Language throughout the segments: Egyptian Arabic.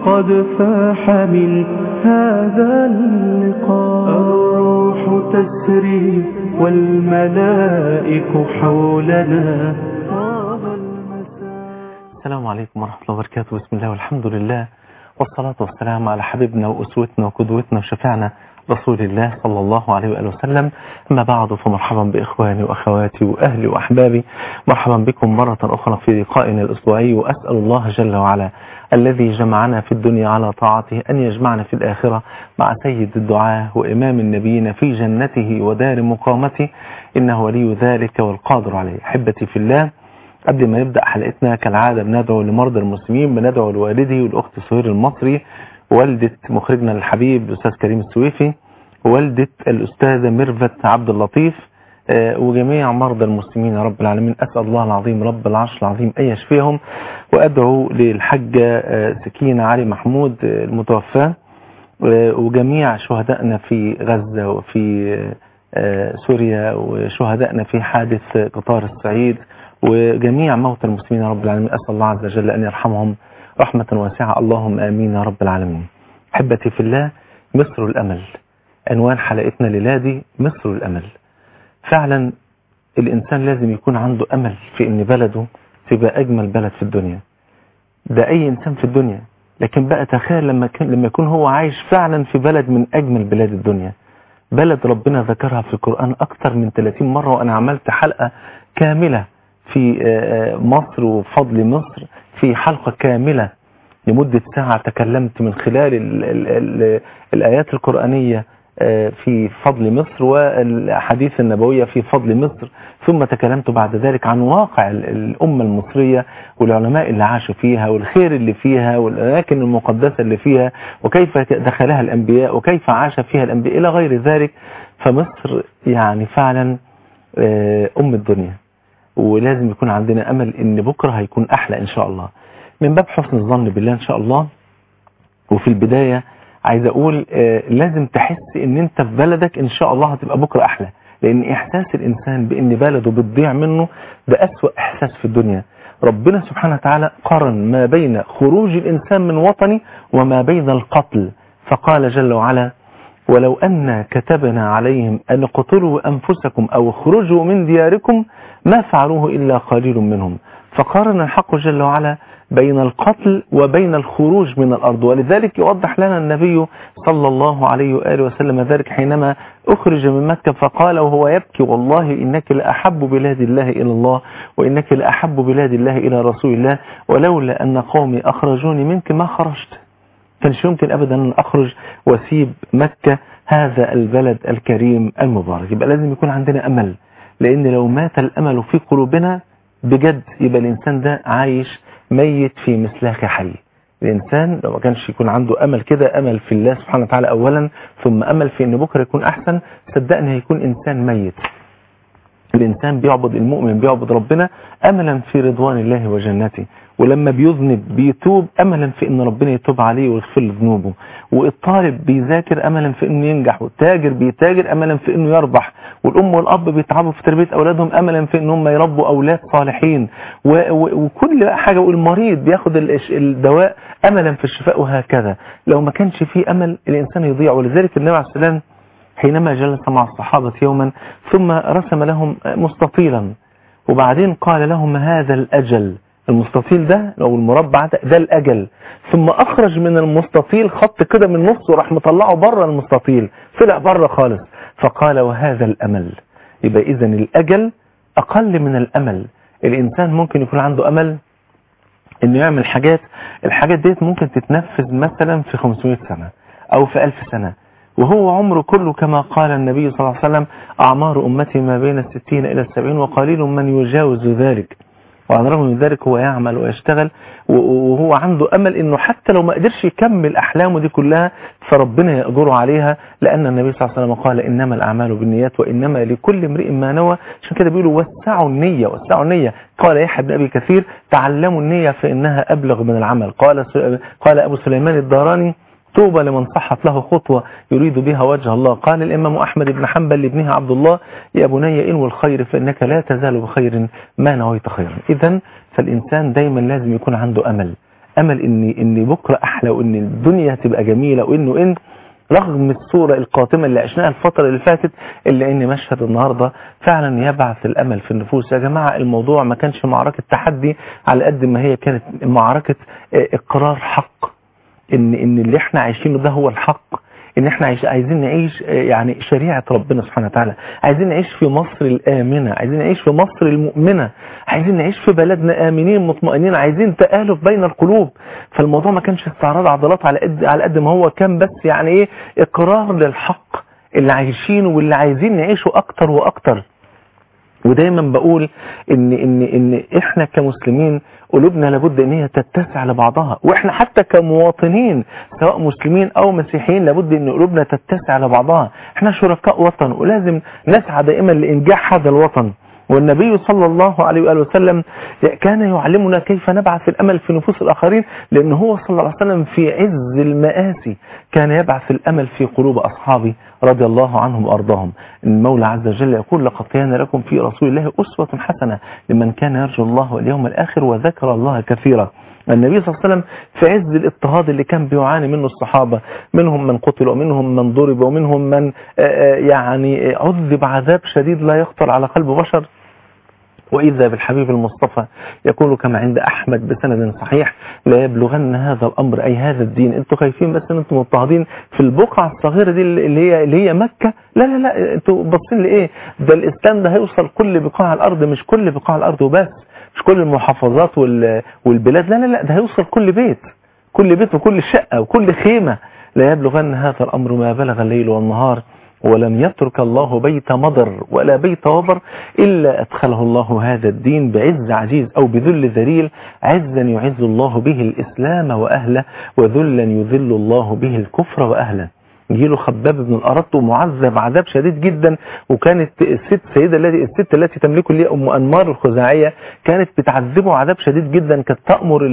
قد فاح من هذا اللقاء الروح تسري والملائك حولنا طاب المساء السلام عليكم ورحمة الله وبركاته بسم الله والحمد لله والصلاة والسلام على حبيبنا وأسوتنا وقدوتنا وشفعنا رسول الله صلى الله عليه وآله وسلم أما بعد فمرحبا بإخواني وأخواتي وأهلي وأحبابي مرحبا بكم مرة أخرى في لقائنا الأسبوعي وأسأل الله جل وعلا الذي جمعنا في الدنيا على طاعته أن يجمعنا في الآخرة مع سيد الدعاة وإمام النبيين في جنته ودار مقامته إنه ولي ذلك والقادر عليه أحبتي في الله قبل ما نبدأ حلقتنا كالعادة بندعو لمرضى المسلمين بندعو لوالدي والأخت سهير المصري والدة مخرجنا الحبيب الأستاذ كريم السويفي والدة الأستاذة ميرفت عبد اللطيف آه، وجميع مرضى المسلمين يا رب العالمين أسأل الله العظيم رب العرش العظيم أن يشفيهم وأدعو للحجة آه، سكينة علي محمود آه، المتوفاة آه، وجميع شهدائنا في غزة وفي آه، سوريا وشهدائنا في حادث قطار الصعيد وجميع موتى المسلمين يا رب العالمين أسأل الله عز وجل أن يرحمهم رحمة واسعة اللهم آمين يا رب العالمين أحبتي في الله مصر الأمل عنوان حلقتنا ليلادي مصر الأمل فعلا الإنسان لازم يكون عنده أمل في أن بلده تبقى أجمل بلد في الدنيا ده أي إنسان في الدنيا لكن بقى تخيل لما كان لما يكون هو عايش فعلا في بلد من أجمل بلاد الدنيا بلد ربنا ذكرها في القرآن أكثر من 30 مرة وأنا عملت حلقة كاملة في آه، مصر وفضل مصر في حلقة كاملة لمدة ساعة تكلمت من خلال ال ال ال الآيات القرآنية آه، في فضل مصر والحديث النبوية في فضل مصر ثم تكلمت بعد ذلك عن واقع ال- الأمة المصرية والعلماء اللي عاشوا فيها والخير اللي فيها والأماكن المقدسة اللي فيها وكيف دخلها الأنبياء وكيف عاش فيها الأنبياء إلى غير ذلك فمصر يعني فعلا آه، أم الدنيا ولازم يكون عندنا أمل إن بكرة هيكون أحلى إن شاء الله من باب حسن الظن بالله إن شاء الله وفي البداية عايز أقول آه، لازم تحس إن أنت في بلدك إن شاء الله هتبقى بكرة أحلى لأن إحساس الإنسان بإن بلده بتضيع منه ده أسوأ إحساس في الدنيا ربنا سبحانه وتعالى قارن ما بين خروج الإنسان من وطنه وما بين القتل فقال جل وعلا ولو أن كتبنا عليهم أن اقتلوا أنفسكم أو اخرجوا من دياركم ما فعلوه إلا قليل منهم فقارن الحق جل وعلا بين القتل وبين الخروج من الأرض ولذلك يوضح لنا النبي صلى الله عليه وآله وسلم ذلك حينما أخرج من مكة فقال وهو يبكي والله إنك لأحب بلاد الله إلى الله وإنك لأحب بلاد الله إلى رسول الله ولولا أن قومي أخرجوني منك ما خرجت كانش يمكن ابدا ان اخرج واسيب مكة هذا البلد الكريم المبارك يبقى لازم يكون عندنا امل لان لو مات الامل في قلوبنا بجد يبقى الانسان ده عايش ميت في مسلاخ حي الانسان لو ما كانش يكون عنده امل كده امل في الله سبحانه وتعالى اولا ثم امل في ان بكره يكون احسن صدقني هيكون انسان ميت الإنسان بيعبد المؤمن بيعبد ربنا أملا في رضوان الله وجنته ولما بيذنب بيتوب أملا في أن ربنا يتوب عليه ويغفر له ذنوبه والطالب بيذاكر أملا في أنه ينجح والتاجر بيتاجر أملا في أنه يربح والأم والأب بيتعبوا في تربية أولادهم أملا في أنهم يربوا أولاد صالحين و- و- وكل حاجة والمريض بياخد الإش- الدواء أملا في الشفاء وهكذا لو ما كانش فيه أمل الإنسان يضيع ولذلك النبي عليه السلام حينما جلس مع الصحابة يوما ثم رسم لهم مستطيلا وبعدين قال لهم هذا الأجل المستطيل ده أو المربع ده, ده الأجل ثم أخرج من المستطيل خط كده من نصه وراح مطلعه بره المستطيل طلع بره خالص فقال وهذا الأمل يبقى إذا الأجل أقل من الأمل الإنسان ممكن يكون عنده أمل انه يعمل حاجات الحاجات ديت ممكن تتنفذ مثلا في 500 سنة او في 1000 سنة وهو عمره كله كما قال النبي صلى الله عليه وسلم أعمار أمتي ما بين الستين إلى السبعين وقليل من يجاوز ذلك وعلى الرغم من ذلك هو يعمل ويشتغل و- وهو عنده أمل أنه حتى لو ما قدرش يكمل أحلامه دي كلها فربنا يأجره عليها لأن النبي صلى الله عليه وسلم قال إنما الأعمال بالنيات وإنما لكل امرئ ما نوى عشان كده بيقولوا وسعوا النية وسعوا النية قال يحيى بن أبي كثير تعلموا النية فإنها أبلغ من العمل قال س- قال أبو سليمان الداراني طوبى لمن صحت له خطوة يريد بها وجه الله قال الإمام أحمد بن حنبل لابنه عبد الله يا بني إنو الخير فإنك لا تزال بخير ما نويت خيرا إذا فالإنسان دايما لازم يكون عنده أمل امل ان ان بكره احلى وان الدنيا هتبقى جميله وانه ان رغم الصورة القاتمة اللي عشناها الفترة اللي فاتت إلا إن مشهد النهاردة فعلا يبعث الأمل في النفوس يا جماعة الموضوع ما كانش معركة تحدي على قد ما هي كانت معركة إقرار حق إن إن اللي إحنا عايشينه ده هو الحق ان احنا عايش عايزين نعيش يعني شريعة ربنا سبحانه وتعالى عايزين نعيش في مصر الآمنة عايزين نعيش في مصر المؤمنة عايزين نعيش في بلدنا آمنين مطمئنين عايزين تآلف بين القلوب فالموضوع ما كانش استعراض عضلات على قد على قد ما هو كان بس يعني ايه اقرار للحق اللي عايشينه واللي عايزين نعيشه اكتر واكتر ودايما بقول ان ان ان احنا كمسلمين قلوبنا لابد ان هي تتسع لبعضها واحنا حتى كمواطنين سواء مسلمين او مسيحيين لابد ان قلوبنا تتسع لبعضها احنا شركاء وطن ولازم نسعى دائما لانجاح هذا الوطن والنبي صلى الله عليه وآله وسلم كان يعلمنا كيف نبعث الأمل في نفوس الآخرين لأن هو صلى الله عليه وسلم في عز المآسي كان يبعث الأمل في قلوب أصحابه رضي الله عنهم وأرضاهم المولى عز وجل يقول لقد كان لكم في رسول الله أسوة حسنة لمن كان يرجو الله واليوم الآخر وذكر الله كثيرا النبي صلى الله عليه وسلم في عز الاضطهاد اللي كان بيعاني منه الصحابة منهم من قتل ومنهم من ضرب ومنهم من يعني عذب عذاب شديد لا يخطر على قلب بشر وإذا بالحبيب المصطفى يقول كما عند أحمد بسند صحيح لا يبلغن هذا الأمر أي هذا الدين أنتوا خايفين بس أن أنتم مضطهدين في البقعة الصغيرة دي اللي هي, اللي هي مكة لا لا لا أنتوا باصين لإيه ده الإسلام ده هيوصل كل بقاع الأرض مش كل بقاع الأرض وبس مش كل المحافظات والبلاد لا لا لا ده هيوصل كل بيت كل بيت وكل شقة وكل خيمة لا يبلغن هذا الأمر ما بلغ الليل والنهار ولم يترك الله بيت مضر ولا بيت وبر إلا أدخله الله هذا الدين بعز عزيز أو بذل ذليل عزا يعز الله به الإسلام وأهله وذلا يذل الله به الكفر وأهله جيله خباب بن الأرط معذب عذاب شديد جدا وكانت الست سيدة التي الست التي تملكه اللي أم أنمار الخزاعية كانت بتعذبه عذاب شديد جدا كانت تأمر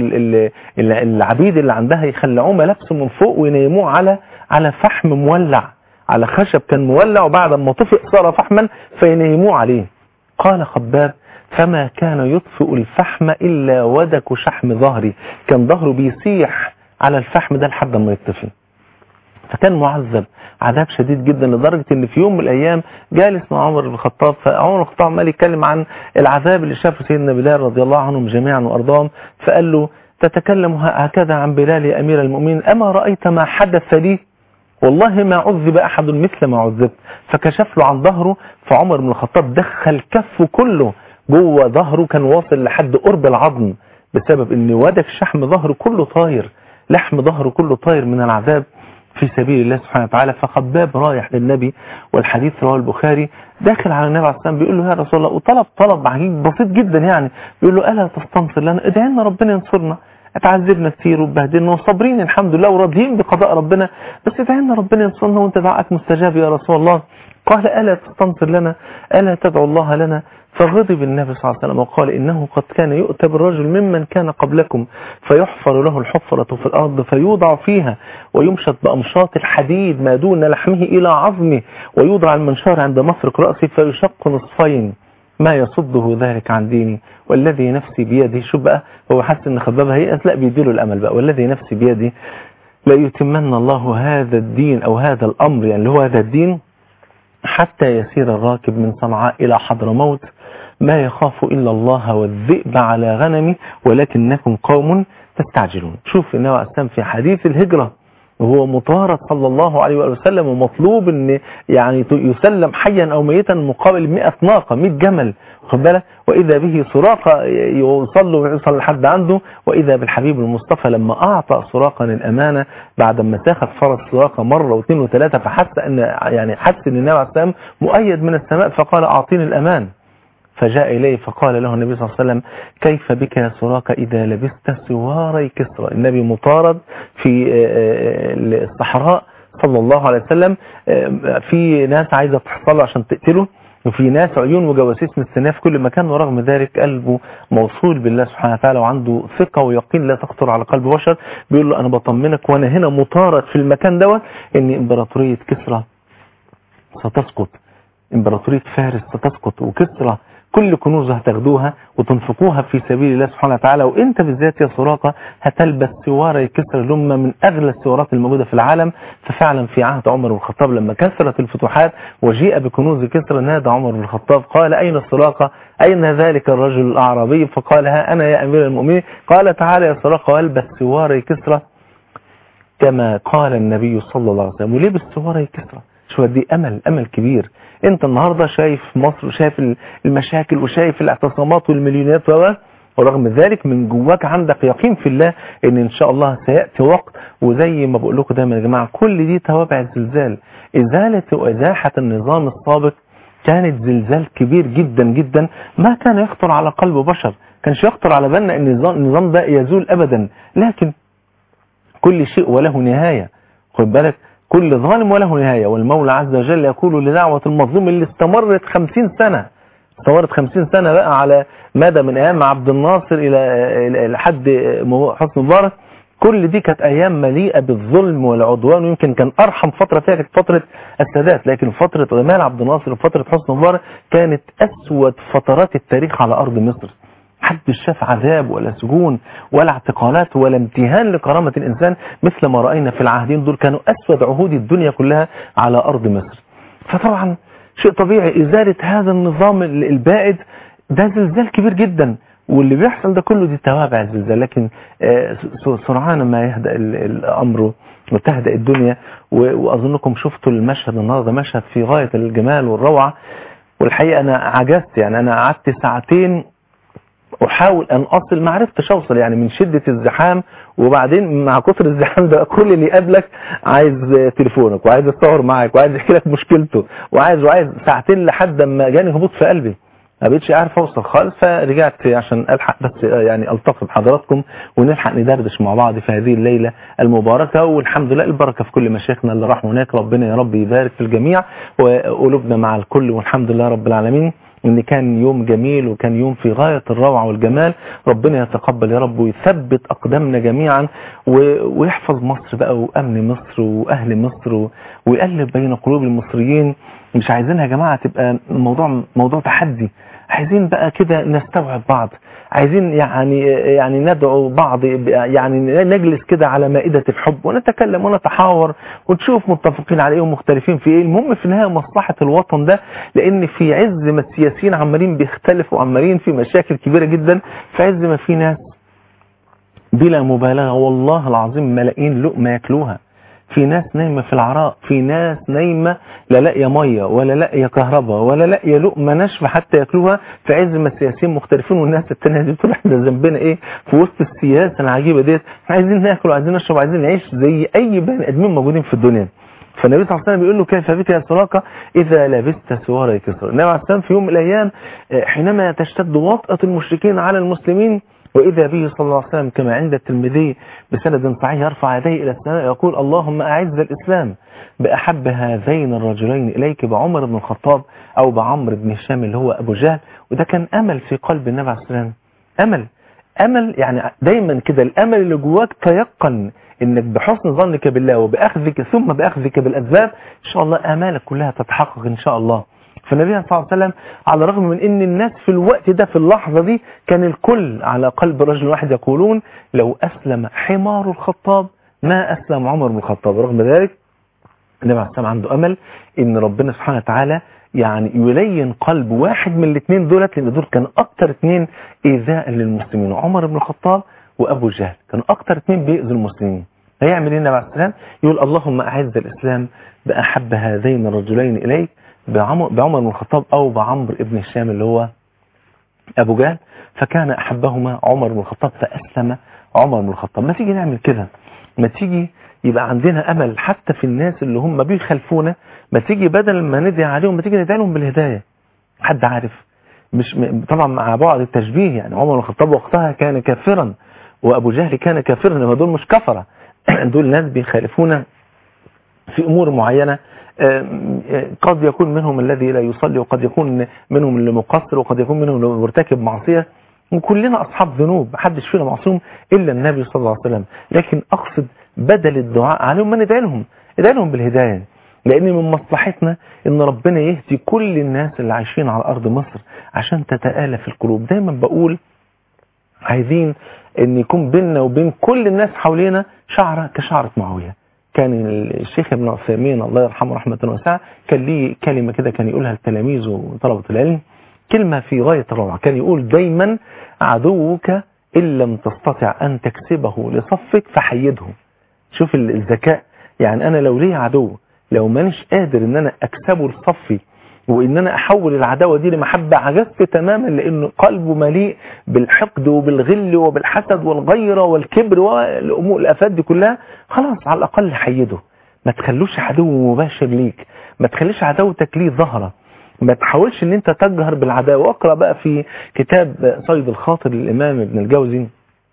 العبيد اللي عندها يخلعوه ملابسه من فوق وينيموه على على فحم مولع على خشب كان مولع وبعد ما طفئ صار فحما فينيموه عليه قال خباب فما كان يطفئ الفحم إلا ودك شحم ظهري كان ظهره بيسيح على الفحم ده لحد ما يطفي فكان معذب عذاب شديد جدا لدرجة ان في يوم من الايام جالس مع عمر بن الخطاب فعمر بن الخطاب عمال يتكلم عن العذاب اللي شافه سيدنا بلال رضي الله عنهم جميعا وارضاهم فقال له تتكلم هكذا عن بلال يا امير المؤمنين اما رأيت ما حدث لي والله ما عذب أحد مثل ما عذبت فكشف له عن ظهره فعمر بن الخطاب دخل كفه كله جوه ظهره كان واصل لحد قرب العظم بسبب ان ودك شحم ظهره كله طاير لحم ظهره كله طاير من العذاب في سبيل الله سبحانه وتعالى فخباب رايح للنبي والحديث رواه البخاري داخل على النبي عليه السلام بيقول له يا رسول الله وطلب طلب عجيب بسيط جدا يعني بيقول له ألا تستنصر لنا ادعي لنا ربنا ينصرنا اتعذبنا كتير وبهدلنا وصابرين الحمد لله وراضيين بقضاء ربنا بس ادعي لنا ربنا ينصرنا وانت دعاءك مستجاب يا رسول الله قال ألا تستنصر لنا ألا تدعو الله لنا فغضب النبي صلى الله عليه وسلم وقال إنه قد كان يؤتى بالرجل ممن كان قبلكم فيحفر له الحفرة في الأرض فيوضع فيها ويمشط بأمشاط الحديد ما دون لحمه إلى عظمه ويوضع المنشار عند مفرق رأسه فيشق نصفين ما يصده ذلك عن ديني والذي نفسي بيده شو بقى هو حس ان خبابها هيئس لا بيديله الامل بقى والذي نفسي بيدي لا يتمن الله هذا الدين او هذا الامر يعني اللي هو هذا الدين حتى يسير الراكب من صنعاء الى حضرموت ما يخاف الا الله والذئب على غنمه ولكنكم قوم تستعجلون شوف النبي عليه السلام في حديث الهجره وهو مطارد صلى الله عليه وسلم ومطلوب ان يعني يسلم حيا او ميتا مقابل 100 ناقة 100 جمل خد بالك واذا به سراقة يوصل ويوصل لحد عنده واذا بالحبيب المصطفى لما اعطى سراقا الامانة بعد ما تاخد فرس سراقة مرة واثنين وثلاثة فحس ان يعني حس ان النبي عليه السلام مؤيد من السماء فقال اعطيني الامان فجاء إليه فقال له النبي صلى الله عليه وسلم كيف بك يا سراك إذا لبست سواري كسرى النبي مطارد في الصحراء صلى الله عليه وسلم في ناس عايزة تحصله عشان تقتله وفي ناس عيون وجواسيس مستناه في كل مكان ورغم ذلك قلبه موصول بالله سبحانه وتعالى وعنده ثقة ويقين لا تخطر على قلب بشر بيقول له أنا بطمنك وأنا هنا مطارد في المكان دوت إن إمبراطورية كسرى ستسقط إمبراطورية فارس ستسقط وكسرى كل كنوز هتاخدوها وتنفقوها في سبيل الله سبحانه وتعالى وانت بالذات يا سراقة هتلبس سوارة كسر الأمة من أغلى السوارات الموجودة في العالم ففعلا في عهد عمر بن الخطاب لما كثرت الفتوحات وجيء بكنوز كسر نادى عمر بن الخطاب قال أين السراقة أين ذلك الرجل الأعرابي فقال ها أنا يا أمير المؤمنين قال تعالى يا سراقة والبس سوارة كسرى كما قال النبي صلى الله عليه وسلم ولبس سوارة كسرى شو دي أمل أمل كبير انت النهاردة شايف مصر وشايف المشاكل وشايف الاعتصامات والمليونيات ورغم ذلك من جواك عندك يقين في الله ان ان شاء الله سيأتي وقت وزي ما بقول لكم دايما يا جماعة كل دي توابع الزلزال ازالة وازاحة النظام السابق كانت زلزال كبير جدا جدا ما كان يخطر على قلب بشر كانش يخطر على بالنا ان النظام ده يزول ابدا لكن كل شيء وله نهاية خد بالك كل ظالم وله نهاية والمولى عز وجل يقول لدعوة المظلوم اللي استمرت خمسين سنة استمرت خمسين سنة بقى على مدى من أيام عبد الناصر إلى لحد حسن مبارك كل دي كانت أيام مليئة بالظلم والعدوان ويمكن كان أرحم فترة فيها كانت فترة السادات لكن فترة جمال عبد الناصر وفترة حسن مبارك كانت أسود فترات التاريخ على أرض مصر محدش شاف عذاب ولا سجون ولا اعتقالات ولا امتهان لكرامة الإنسان مثل ما رأينا في العهدين دول كانوا أسود عهود الدنيا كلها على أرض مصر فطبعا شيء طبيعي إزالة هذا النظام البائد ده زلزال كبير جدا واللي بيحصل ده كله دي توابع الزلزال لكن سرعان ما يهدأ الأمر وتهدأ الدنيا وأظنكم شفتوا المشهد النهارده مشهد في غاية الجمال والروعة والحقيقة أنا عجزت يعني أنا قعدت ساعتين احاول ان اصل ما عرفتش اوصل يعني من شدة الزحام وبعدين مع كتر الزحام ده كل اللي يقابلك عايز تليفونك وعايز يتصور معاك وعايز يحكي لك مشكلته وعايز وعايز ساعتين لحد ما جاني هبوط في قلبي ما بقتش عارف اوصل خالص فرجعت عشان الحق بس يعني التقي بحضراتكم ونلحق ندردش مع بعض في هذه الليله المباركه والحمد لله البركه في كل مشايخنا اللي راحوا هناك ربنا يا رب يبارك في الجميع وقلوبنا مع الكل والحمد لله رب العالمين ان كان يوم جميل وكان يوم في غاية الروعة والجمال ربنا يتقبل يا رب ويثبت اقدامنا جميعا ويحفظ مصر بقى وامن مصر واهل مصر ويقلب بين قلوب المصريين مش عايزينها يا جماعة تبقى موضوع موضوع تحدي عايزين بقى كده نستوعب بعض عايزين يعني يعني ندعو بعض يعني نجلس كده على مائدة الحب ونتكلم ونتحاور ونشوف متفقين على ايه ومختلفين في ايه المهم في النهاية مصلحة الوطن ده لان في عز ما السياسيين عمالين بيختلفوا عمالين في مشاكل كبيرة جدا في عز ما في ناس بلا مبالغة والله العظيم ملايين لقمة ياكلوها في ناس نايمة في العراء في ناس نايمة لا لاقيه مية ولا لاقيه كهرباء ولا لاقيه لقمة ناشفة حتى ياكلوها في عز ما السياسيين مختلفين والناس التانية دي بتقول احنا ذنبنا ايه في وسط السياسة العجيبة ديت احنا عايزين ناكل وعايزين نشرب وعايزين نعيش زي اي بني ادمين موجودين في الدنيا فالنبي صلى الله عليه وسلم بيقول له كيف بك يا سراقة إذا لبست سوار كسر النبي عليه السلام في يوم من الأيام حينما تشتد وطأة المشركين على المسلمين وإذا به صلى الله عليه وسلم كما عند الترمذي بسند صحيح يرفع يديه إلى السماء يقول اللهم أعز الإسلام بأحب هذين الرجلين إليك بعمر بن الخطاب أو بعمر بن هشام اللي هو أبو جهل وده كان أمل في قلب النبي عليه السلام أمل أمل يعني دايما كده الأمل اللي جواك تيقن انك بحسن ظنك بالله وبأخذك ثم بأخذك بالأسباب إن شاء الله آمالك كلها تتحقق إن شاء الله فالنبي صلى الله عليه وسلم على الرغم من ان الناس في الوقت ده في اللحظة دي كان الكل على قلب رجل واحد يقولون لو أسلم حمار الخطاب ما أسلم عمر بن الخطاب رغم ذلك النبي عليه السلام عنده أمل ان ربنا سبحانه وتعالى يعني يلين قلب واحد من الاثنين دولت لان دول كانوا اكتر اثنين ايذاء للمسلمين عمر بن الخطاب وابو جهل كانوا اكتر اثنين بيأذوا المسلمين هيعمل ايه النبي عليه السلام يقول اللهم اعز الاسلام باحب هذين الرجلين اليك بعمر, بعمر بن الخطاب او بعمر ابن هشام اللي هو ابو جهل فكان احبهما عمر بن الخطاب فاسلم عمر بن الخطاب ما تيجي نعمل كده ما تيجي يبقى عندنا امل حتى في الناس اللي هم بيخالفونا ما تيجي بدل ما ندعي عليهم ما تيجي ندعي لهم بالهدايه حد عارف مش طبعا مع بعض التشبيه يعني عمر بن الخطاب وقتها كان كافرا وابو جهل كان كافرا انما دول مش كفره دول ناس بيخالفونا في امور معينه قد يكون منهم الذي لا يصلي وقد يكون منهم اللي مقصر وقد يكون منهم اللي مرتكب معصية وكلنا أصحاب ذنوب محدش فينا معصوم إلا النبي صلى الله عليه وسلم لكن أقصد بدل الدعاء عليهم ما ندعي لهم ندعي لهم بالهداية لان من مصلحتنا ان ربنا يهدي كل الناس اللي عايشين على ارض مصر عشان تتآلف القلوب دايما بقول عايزين ان يكون بيننا وبين كل الناس حوالينا شعرة كشعرة معاوية كان الشيخ ابن عثيمين الله يرحمه رحمة واسعة كان ليه كلمة كده كان يقولها لتلاميذه وطلبة العلم كلمة في غاية الروعة كان يقول دايما عدوك إن لم تستطع أن تكسبه لصفك فحيده شوف الذكاء يعني أنا لو ليه عدو لو مانيش قادر ان انا اكسبه لصفي وان انا احول العداوه دي لمحبه عجزت تماما لانه قلبه مليء بالحقد وبالغل وبالحسد والغيره والكبر والامور الافات دي كلها خلاص على الاقل حيده ما تخلوش عدو مباشر ليك ما تخليش عداوتك ليه ظهره ما تحاولش ان انت تجهر بالعداوه واقرا بقى في كتاب صيد الخاطر للامام ابن الجوزي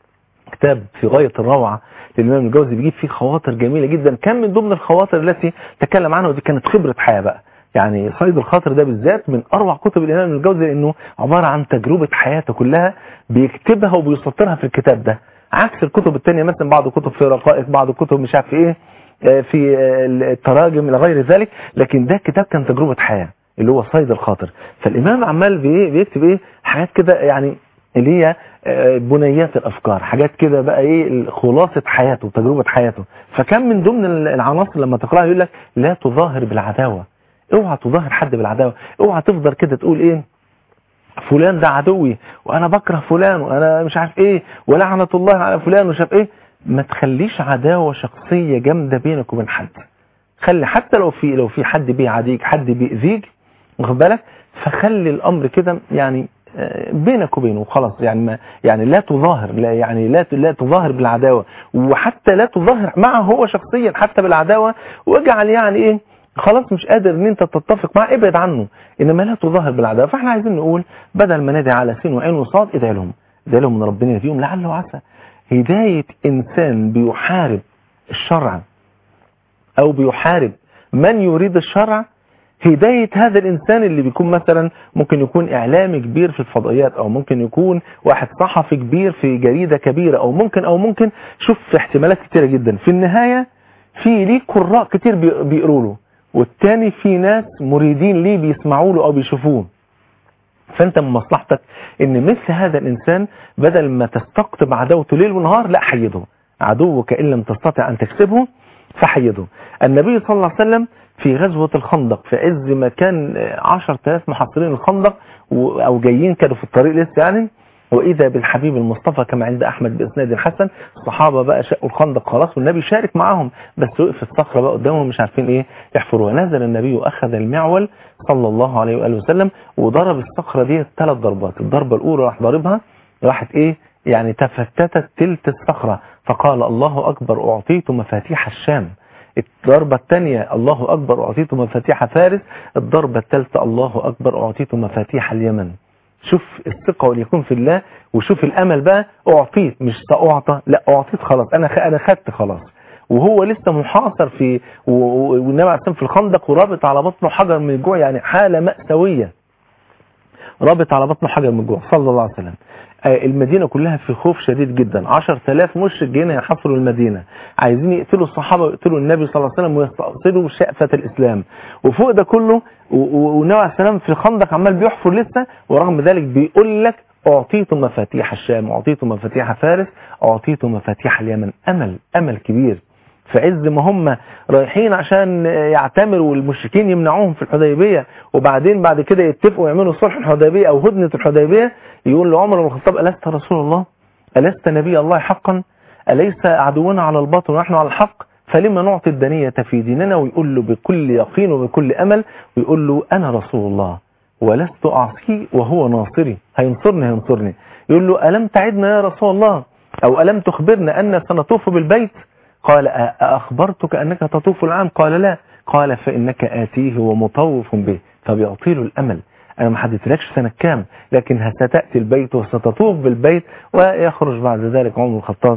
كتاب في غايه الروعه للإمام الجوزي بيجيب فيه خواطر جميلة جدا كان من ضمن الخواطر التي تكلم عنها ودي كانت خبرة حياة بقى يعني صيد الخاطر ده بالذات من أروع كتب الإمام الجوزي لأنه عبارة عن تجربة حياته كلها بيكتبها وبيسطرها في الكتاب ده عكس الكتب التانية مثلا بعض الكتب في رقائق بعض الكتب مش عارف ايه في التراجم الى غير ذلك لكن ده كتاب كان تجربة حياة اللي هو صيد الخاطر فالإمام عمال بيكتب ايه حاجات كده يعني اللي هي بنيات الافكار حاجات كده بقى ايه خلاصه حياته وتجربه حياته فكان من ضمن العناصر لما تقراها يقول لك لا تظاهر بالعداوه اوعى تظاهر حد بالعداوه اوعى تفضل كده تقول ايه فلان ده عدوي وانا بكره فلان وانا مش عارف ايه ولعنه الله على فلان ومش عارف ايه ما تخليش عداوه شخصيه جامده بينك وبين حد خلي حتى لو في لو في حد بيعاديك حد بيأذيك واخد بالك فخلي الامر كده يعني بينك وبينه خلاص يعني ما يعني لا تظاهر لا يعني لا لا تظاهر بالعداوه وحتى لا تظاهر معه هو شخصيا حتى بالعداوه واجعل يعني ايه خلاص مش قادر ان انت تتفق معه ابعد عنه انما لا تظاهر بالعداوه فاحنا عايزين نقول بدل ما ندعي على سين وعين وصاد ادعي لهم ادعي لهم ان ربنا يهديهم لعل وعسى هدايه انسان بيحارب الشرع او بيحارب من يريد الشرع هداية هذا الإنسان اللي بيكون مثلا ممكن يكون إعلامي كبير في الفضائيات أو ممكن يكون واحد صحفي كبير في جريدة كبيرة أو ممكن أو ممكن شوف في احتمالات كتيرة جدا في النهاية في ليه قراء كتير بيقروا له والتاني في ناس مريدين ليه بيسمعوا له أو بيشوفوه فأنت من مصلحتك إن مثل هذا الإنسان بدل ما تستقطب عداوته ليل ونهار لا حيده عدوك إن لم تستطع أن تكسبه فحيده النبي صلى الله عليه وسلم في غزوة الخندق في عز ما كان 10000 محاصرين الخندق أو جايين كانوا في الطريق لسه يعني وإذا بالحبيب المصطفى كما عند أحمد بإسناد الحسن الصحابة بقى شقوا الخندق خلاص والنبي شارك معاهم بس وقف الصخرة بقى قدامهم مش عارفين إيه يحفروها نزل النبي وأخذ المعول صلى الله عليه وآله وسلم وضرب الصخرة دي ثلاث ضربات الضربة الأولى راح ضاربها راحت إيه يعني تفتتت تلت الصخرة فقال الله أكبر أعطيت مفاتيح الشام الضربة الثانية الله أكبر أعطيت مفاتيح فارس الضربة الثالثة الله أكبر أعطيت مفاتيح اليمن شوف الثقة وليكون في الله وشوف الأمل بقى أعطيت مش سأعطى لا أعطيت خلاص أنا أنا خدت خلاص وهو لسه محاصر في والنبي عليه الصلاة في الخندق ورابط على بطنه حجر من الجوع يعني حالة مأساوية رابط على بطنه حجر من الجوع صلى الله عليه وسلم المدينة كلها في خوف شديد جدا 10000 مشرك جايين يحصروا المدينة عايزين يقتلوا الصحابة ويقتلوا النبي صلى الله عليه وسلم ويستأصلوا شأفة الإسلام وفوق ده كله والنبي عليه السلام في الخندق عمال بيحفر لسه ورغم ذلك بيقول لك أعطيت مفاتيح الشام أعطيت مفاتيح فارس أعطيت مفاتيح اليمن أمل أمل كبير في عز ما هم رايحين عشان يعتمروا والمشركين يمنعوهم في الحديبية وبعدين بعد كده يتفقوا يعملوا صلح الحديبية أو هدنة الحديبية يقول لعمر بن الخطاب ألست رسول الله ألست نبي الله حقا أليس عدونا على الباطل ونحن على الحق فلما نعطي الدنية في ديننا ويقول له بكل يقين وبكل أمل ويقول له أنا رسول الله ولست أعصيه وهو ناصري هينصرني هينصرني يقول له ألم تعدنا يا رسول الله أو ألم تخبرنا أن سنطوف بالبيت قال أخبرتك أنك تطوف العام قال لا قال فإنك آتيه ومطوف به فبيعطي له الأمل أنا ما حددتلكش سنة كام لكن ستأتي البيت وستطوف بالبيت ويخرج بعد ذلك عمر الخطاب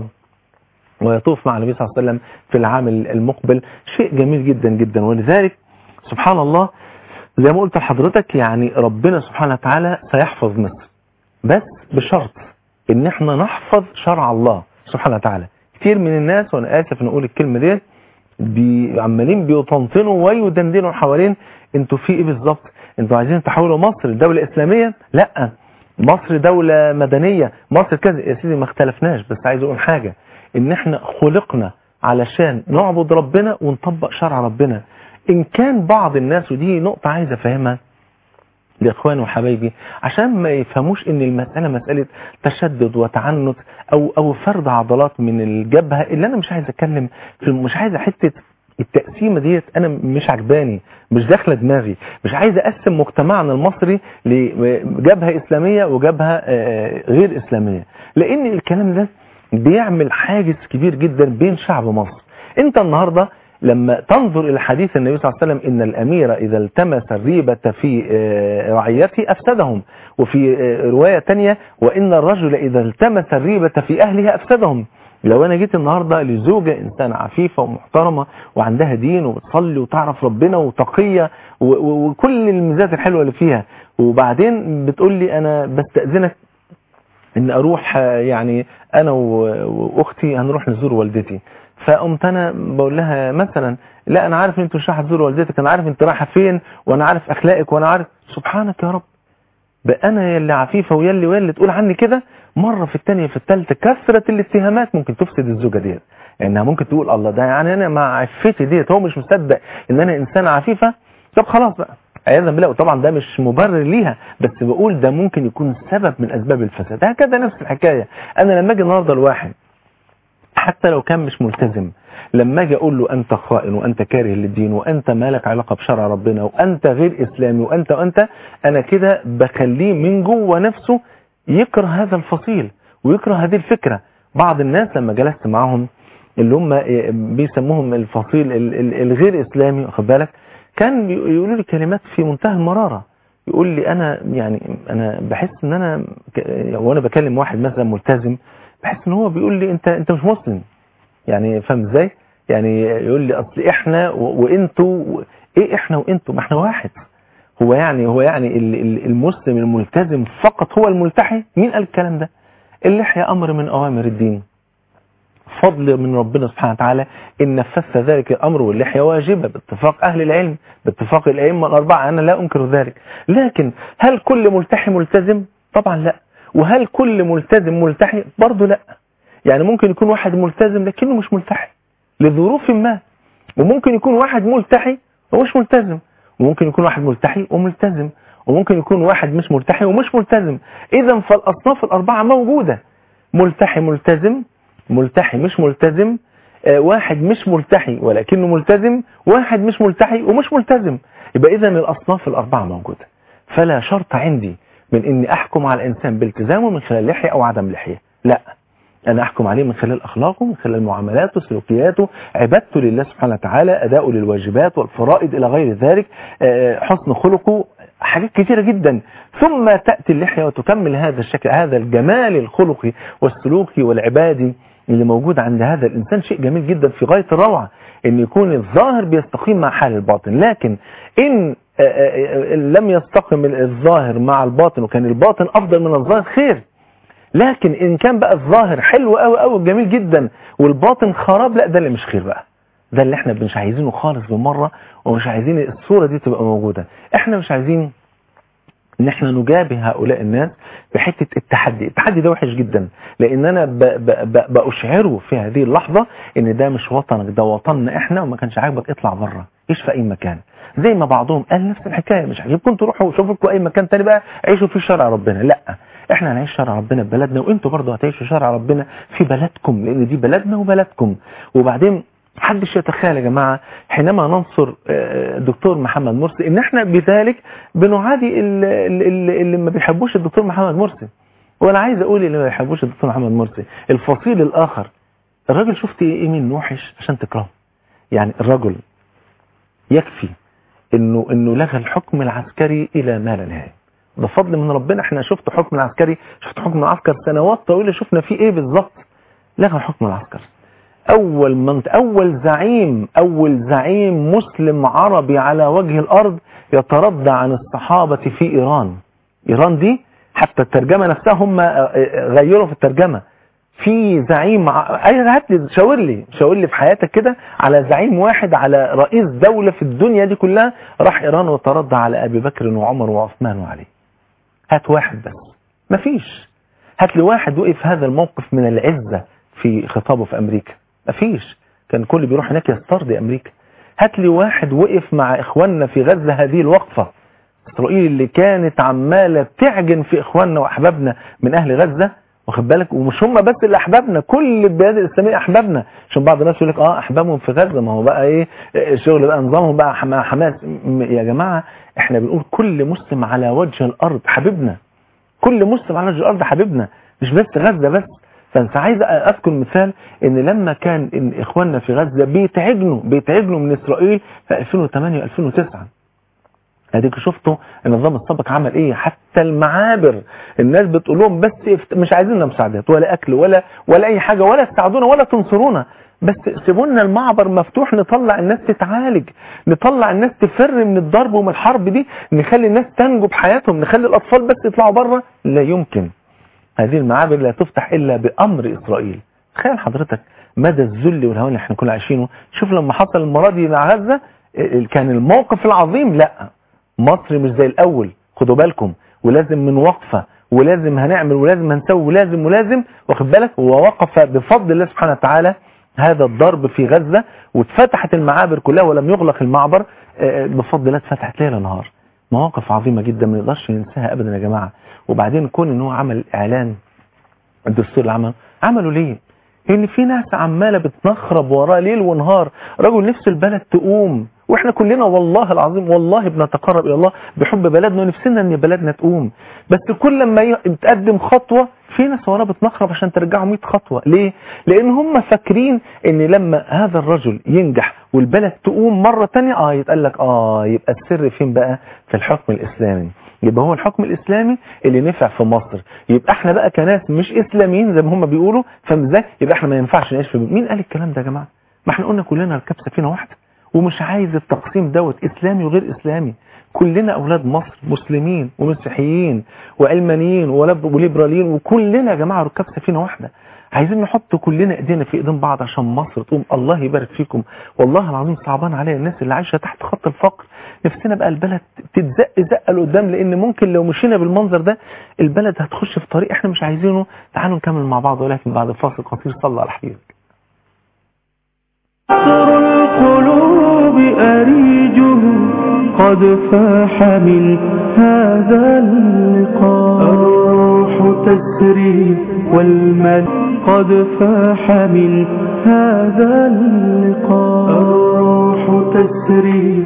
ويطوف مع النبي صلى الله عليه وسلم في العام المقبل شيء جميل جدا جدا ولذلك سبحان الله زي ما قلت لحضرتك يعني ربنا سبحانه وتعالى سيحفظ مصر بس بشرط ان احنا نحفظ شرع الله سبحانه وتعالى كتير من الناس وانا اسف نقول الكلمة دي بي عمالين بيطنطنوا ويدندنوا حوالين انتوا في ايه بالظبط انتوا عايزين تحولوا مصر لدولة اسلامية لا مصر دولة مدنية مصر كذا يا سيدي ما اختلفناش بس عايز اقول حاجة ان احنا خلقنا علشان نعبد ربنا ونطبق شرع ربنا ان كان بعض الناس ودي نقطة عايز افهمها لاخواني وحبايبي عشان ما يفهموش ان المسألة مسألة تشدد وتعنت او او فرد عضلات من الجبهة اللي انا مش عايز اتكلم في مش عايز حتة التقسيمة ديت انا مش عجباني مش داخله دماغي مش عايز اقسم مجتمعنا المصري لجبهة اسلامية وجبهة آه، غير اسلامية لان الكلام ده بيعمل حاجز كبير جدا بين شعب مصر انت النهاردة لما تنظر الى حديث النبي صلى الله عليه وسلم ان الامير اذا التمس الريبة في آه، رعيته افسدهم وفي آه، رواية تانية وان الرجل اذا التمس الريبة في اهلها افسدهم لو انا جيت النهاردة لزوجة انسانة عفيفة ومحترمة وعندها دين وبتصلي وتعرف ربنا وتقية و- و- وكل الميزات الحلوة اللي فيها وبعدين بتقول لي انا بستأذنك ان اروح آه، يعني انا و- واختي هنروح نزور والدتي فقمت انا بقول لها مثلا لا انا عارف ان انت مش رايحه تزور والدتك انا عارف انت رايحه فين وانا عارف اخلاقك وانا عارف سبحانك يا رب بقى انا يلي عفيفه ويلي ويلي تقول عني كده مره في الثانيه في الثالثه كثره الاتهامات ممكن تفسد الزوجه ديت انها ممكن تقول الله ده يعني انا مع عفتي ديت هو مش مصدق ان انا انسانه عفيفه طب خلاص بقى عياذا بالله وطبعا ده مش مبرر ليها بس بقول ده ممكن يكون سبب من اسباب الفساد هكذا نفس الحكايه انا لما اجي النهارده الواحد حتى لو كان مش ملتزم لما اجي اقول له انت خائن وانت كاره للدين وانت مالك علاقه بشرع ربنا وانت غير اسلامي وانت وانت انا كده بخليه من جوه نفسه يكره هذا الفصيل ويكره هذه الفكره بعض الناس لما جلست معاهم اللي هم بيسموهم الفصيل ال- ال- الغير اسلامي واخد بالك كان يقولوا لي كلمات في منتهى المراره يقول لي انا يعني انا بحس ان انا ك- وانا بكلم واحد مثلا ملتزم بحس ان هو بيقول لي انت انت مش مسلم يعني فاهم ازاي يعني يقول لي اصل احنا و- وانتوا و- ايه احنا وانتوا ما احنا واحد هو يعني هو يعني ال- ال- المسلم الملتزم فقط هو الملتحي مين قال الكلام ده اللحية امر من اوامر الدين فضل من ربنا سبحانه وتعالى ان نفذت ذلك الامر واللحية واجبة باتفاق اهل العلم باتفاق الائمة الاربعة انا لا انكر ذلك لكن هل كل ملتحي ملتزم طبعا لا وهل كل ملتزم ملتحي برضه لا يعني ممكن يكون واحد ملتزم لكنه مش ملتحي لظروف ما وممكن يكون واحد ملتحي ومش ملتزم وممكن يكون واحد ملتحي وملتزم وممكن يكون واحد مش ملتحي ومش ملتزم اذا فالاصناف الاربعه موجوده ملتحي ملتزم ملتحي مش ملتزم آه، واحد مش ملتحي ولكنه ملتزم واحد مش ملتحي ومش ملتزم يبقى اذا الاصناف الاربعه موجوده فلا شرط عندي من اني احكم على الانسان بالتزامه من خلال لحيه او عدم لحيه لا أنا أحكم عليه من خلال أخلاقه من خلال معاملاته سلوكياته عبادته لله سبحانه وتعالى أداؤه للواجبات والفرائض إلى غير ذلك آه، حسن خلقه حاجات كثيرة جدا ثم تأتي اللحية وتكمل هذا الشكل هذا الجمال الخلقي والسلوكي والعبادي اللي موجود عند هذا الإنسان شيء جميل جدا في غاية الروعة ان يكون الظاهر بيستقيم مع حال الباطن لكن ان آه، آه، آه، لم يستقم الظاهر مع الباطن وكان الباطن افضل من الظاهر خير لكن ان كان بقى الظاهر حلو قوي قوي جميل جدا والباطن خراب لا ده اللي مش خير بقى ده اللي احنا مش عايزينه خالص بالمره ومش عايزين الصوره دي تبقى موجوده احنا مش عايزين ان احنا نجابه هؤلاء الناس بحته التحدي التحدي ده وحش جدا لان انا ب- ب- ب- باشعره في هذه اللحظه ان ده مش وطنك ده وطننا احنا وما كانش عاجبك اطلع بره عيش في اي مكان زي ما بعضهم قال نفس الحكايه مش عاجبكم تروحوا شوفوا لكم اي مكان تاني بقى عيشوا في شرع ربنا لا احنا هنعيش شرع ربنا في بلدنا وانتوا برضه هتعيشوا شرع ربنا في بلدكم لان دي بلدنا وبلدكم وبعدين محدش يتخيل يا جماعة حينما ننصر آه، الدكتور محمد مرسي ان احنا بذلك بنعادي ال- ال- ال- اللي ما بيحبوش الدكتور محمد مرسي وانا عايز اقول اللي ما بيحبوش الدكتور محمد مرسي الفصيل الاخر الراجل شفت ايه منه وحش عشان تكرهه يعني الرجل يكفي انه انه لغى الحكم العسكري الى ما لا نهايه ده فضل من ربنا احنا شفت حكم العسكري شفت حكم العسكر سنوات طويله شفنا فيه ايه بالظبط لغى حكم العسكر اول من اول زعيم اول زعيم مسلم عربي على وجه الارض يتردى عن الصحابه في ايران ايران دي حتى الترجمه نفسها هم غيروا في الترجمه في زعيم ع- اي هات لي شاور لي شاور لي في حياتك كده على زعيم واحد على رئيس دولة في الدنيا دي كلها راح ايران وترضى على ابي بكر وعمر وعثمان وعلي هات واحد بس مفيش هات لي واحد وقف هذا الموقف من العزة في خطابه في امريكا مفيش كان كل بيروح هناك يسترضي امريكا هات لي واحد وقف مع اخواننا في غزة هذه الوقفة اسرائيل اللي كانت عمالة تعجن في اخواننا واحبابنا من اهل غزة واخد بالك ومش هم بس اللي احبابنا كل البلاد الاسلاميه احبابنا عشان بعض الناس يقول لك اه احبابهم في غزه ما هو بقى ايه الشغل بقى نظامهم بقى حما- حماس م- يا جماعه احنا بنقول كل مسلم على وجه الارض حبيبنا كل مسلم على وجه الارض حبيبنا مش بس غزه بس فانت عايز اذكر مثال ان لما كان إن اخواننا في غزه بيتعجنوا بيتعجنوا من اسرائيل في 2008 و2009 اديك شفتوا النظام السابق عمل ايه حتى المعابر الناس بتقول لهم بس افت- مش عايزيننا مساعدات ولا اكل ولا ولا اي حاجه ولا تساعدونا ولا تنصرونا بس سيبوا لنا المعبر مفتوح نطلع الناس تتعالج نطلع الناس تفر من الضرب ومن الحرب دي نخلي الناس تنجو بحياتهم نخلي الاطفال بس يطلعوا بره لا يمكن هذه المعابر لا تفتح الا بامر اسرائيل تخيل حضرتك مدى الذل والهوان اللي احنا كنا عايشينه شوف لما حصل المره دي مع غزه ال- كان الموقف العظيم لا مصر مش زي الاول خدوا بالكم ولازم من وقفه ولازم هنعمل ولازم هنسوي ولازم ولازم واخد بالك ووقف بفضل الله سبحانه وتعالى هذا الضرب في غزه واتفتحت المعابر كلها ولم يغلق المعبر آه، بفضل الله اتفتحت ليل نهار مواقف عظيمه جدا ما نقدرش ننساها ابدا يا جماعه وبعدين كون ان هو عمل اعلان الدستور اللي عمله عملوا ليه ان في ناس عماله بتنخرب وراه ليل ونهار رجل نفس البلد تقوم واحنا كلنا والله العظيم والله بنتقرب الى الله بحب بلدنا ونفسنا ان بلدنا تقوم بس كل ما ي- تقدم خطوه في ناس وراه بتنخرب عشان ترجعوا 100 خطوه ليه لان هم فاكرين ان لما هذا الرجل ينجح والبلد تقوم مره تانية اه يتقال لك اه يبقى السر فين بقى في الحكم الاسلامي يبقى هو الحكم الاسلامي اللي نفع في مصر يبقى احنا بقى كناس مش اسلاميين زي ما هم بيقولوا فاهم ازاي يبقى احنا ما ينفعش نعيش في مين قال الكلام ده يا جماعه ما احنا قلنا كلنا ركاب سفينه واحده ومش عايز التقسيم دوت اسلامي وغير اسلامي كلنا اولاد مصر مسلمين ومسيحيين وعلمانيين ولب- وليبراليين وكلنا يا جماعه ركاب سفينه واحده عايزين نحط كلنا ايدينا في ايدين بعض عشان مصر تقوم الله يبارك فيكم والله العظيم صعبان عليا الناس اللي عايشه تحت خط الفقر نفسنا بقى البلد تتزق زقه لقدام لان ممكن لو مشينا بالمنظر ده البلد هتخش في طريق احنا مش عايزينه تعالوا نكمل مع بعض ولكن بعد فاصل قصير صلى على حبيبك عصر القلوب أريجه قد فاح من هذا اللقاء الروح تسري والمد قد فاح من هذا اللقاء الروح تسري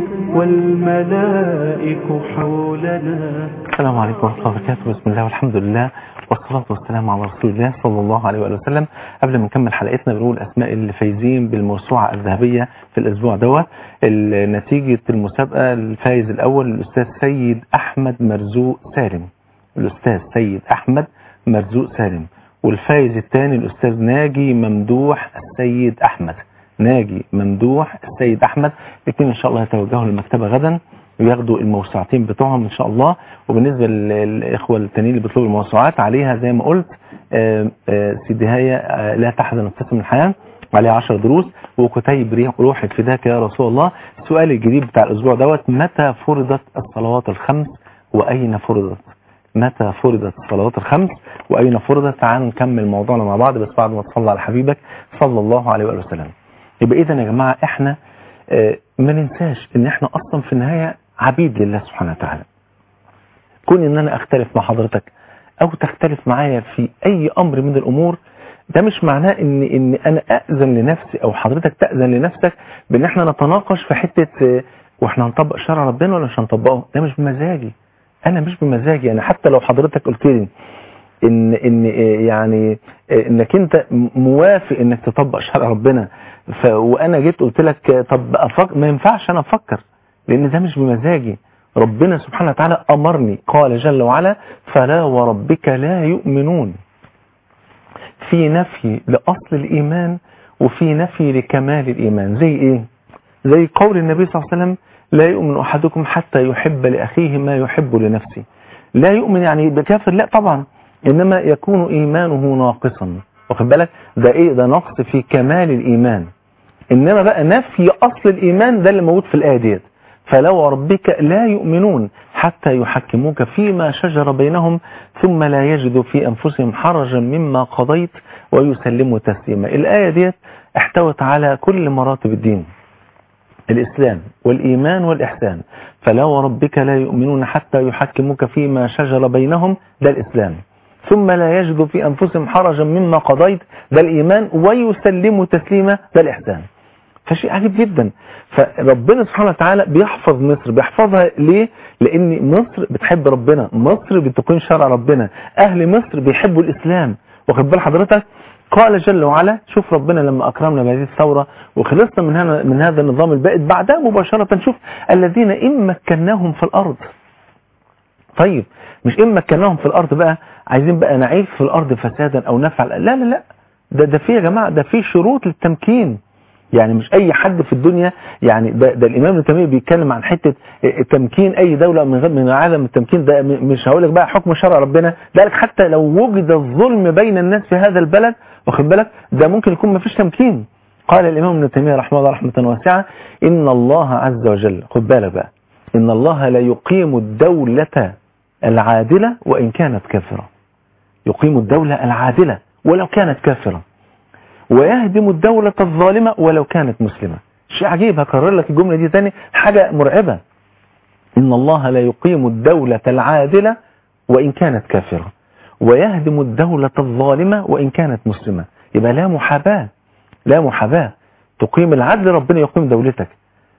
والملائك حولنا السلام عليكم ورحمة الله وبركاته بسم الله والحمد لله والصلاة والسلام على رسول الله صلى الله عليه وآله وسلم قبل ما نكمل حلقتنا بنقول أسماء اللي فايزين بالموسوعة الذهبية في الأسبوع دوت ال- نتيجة المسابقة الفايز الأول الأستاذ سيد أحمد مرزوق سالم الأستاذ سيد أحمد مرزوق سالم والفايز الثاني الأستاذ ناجي ممدوح السيد أحمد ناجي ممدوح السيد أحمد الاثنين إن شاء الله يتوجهوا للمكتبة غدا وياخدوا الموسوعتين بتوعهم ان شاء الله وبالنسبه للاخوه التانيين اللي بيطلبوا الموسوعات عليها زي ما قلت آه، آه، سيديهاية آه، لا تحزن ابتسم الحياه عليها 10 دروس وكتيب ريح روحي فداك يا رسول الله السؤال الجديد بتاع الاسبوع دوت متى فرضت الصلوات الخمس واين فرضت متى فرضت الصلوات الخمس واين فرضت تعالوا نكمل موضوعنا مع بعض بس بعد ما تصلي على حبيبك صلى الله عليه واله وسلم يبقى اذا يا جماعه احنا آه، ما ننساش ان احنا اصلا في النهايه عبيد لله سبحانه وتعالى كون ان انا اختلف مع حضرتك او تختلف معايا في اي امر من الامور ده مش معناه ان ان انا اذن لنفسي او حضرتك تاذن لنفسك بان احنا نتناقش في حته آه، واحنا هنطبق شرع ربنا ولا مش هنطبقه ده مش بمزاجي انا مش بمزاجي انا حتى لو حضرتك قلت لي ان ان آه، يعني آه، انك انت م- موافق انك تطبق شرع ربنا ف وانا جيت قلت لك آه، طب أفك... ما ينفعش انا افكر لان ده مش بمزاجي ربنا سبحانه وتعالى امرني قال جل وعلا فلا وربك لا يؤمنون في نفي لاصل الايمان وفي نفي لكمال الايمان زي ايه زي قول النبي صلى الله عليه وسلم لا يؤمن احدكم حتى يحب لاخيه ما يحب لنفسه لا يؤمن يعني يبقى كافر لا طبعا انما يكون ايمانه ناقصا واخد بالك ده ايه ده نقص في كمال الايمان انما بقى نفي اصل الايمان ده اللي موجود في الايه ديت فلو ربك لا يؤمنون حتى يحكموك فيما شجر بينهم ثم لا يجدوا في انفسهم حرجا مما قضيت ويسلموا تسليما الايه ديت احتوت على كل مراتب الدين الإسلام والإيمان والإحسان فلا وربك لا يؤمنون حتى يحكموك فيما شجر بينهم ده الإسلام ثم لا يجدوا في أنفسهم حرجا مما قضيت ده الإيمان ويسلموا تسليما ده الإحسان فشيء عجيب جدا فربنا سبحانه وتعالى بيحفظ مصر بيحفظها ليه لأن مصر بتحب ربنا مصر بتكون شرع ربنا أهل مصر بيحبوا الإسلام واخد بال حضرتك قال جل وعلا شوف ربنا لما أكرمنا بهذه الثورة وخلصنا من هذا من هذا النظام البائد بعدها مباشرة شوف الذين إن مكناهم في الأرض طيب مش إن مكناهم في الأرض بقى عايزين بقى نعيش في الأرض فسادا أو نفعل لا لا لا ده ده في يا جماعة ده في شروط للتمكين يعني مش اي حد في الدنيا يعني ده, ده الامام ابن تيميه بيتكلم عن حته تمكين اي دوله من غير من عدم التمكين ده مش هقول لك بقى حكم شرع ربنا ده لك حتى لو وجد الظلم بين الناس في هذا البلد واخد بالك ده ممكن يكون ما فيش تمكين قال الامام ابن تيميه رحمه الله رحمه واسعه ان الله عز وجل خد بالك بقى ان الله لا يقيم الدوله العادله وان كانت كافره يقيم الدوله العادله ولو كانت كافره ويهدم الدولة الظالمة ولو كانت مسلمة شيء عجيب هكرر لك الجملة دي تاني حاجة مرعبة إن الله لا يقيم الدولة العادلة وإن كانت كافرة ويهدم الدولة الظالمة وإن كانت مسلمة يبقى لا محاباة لا محاباة تقيم العدل ربنا يقيم دولتك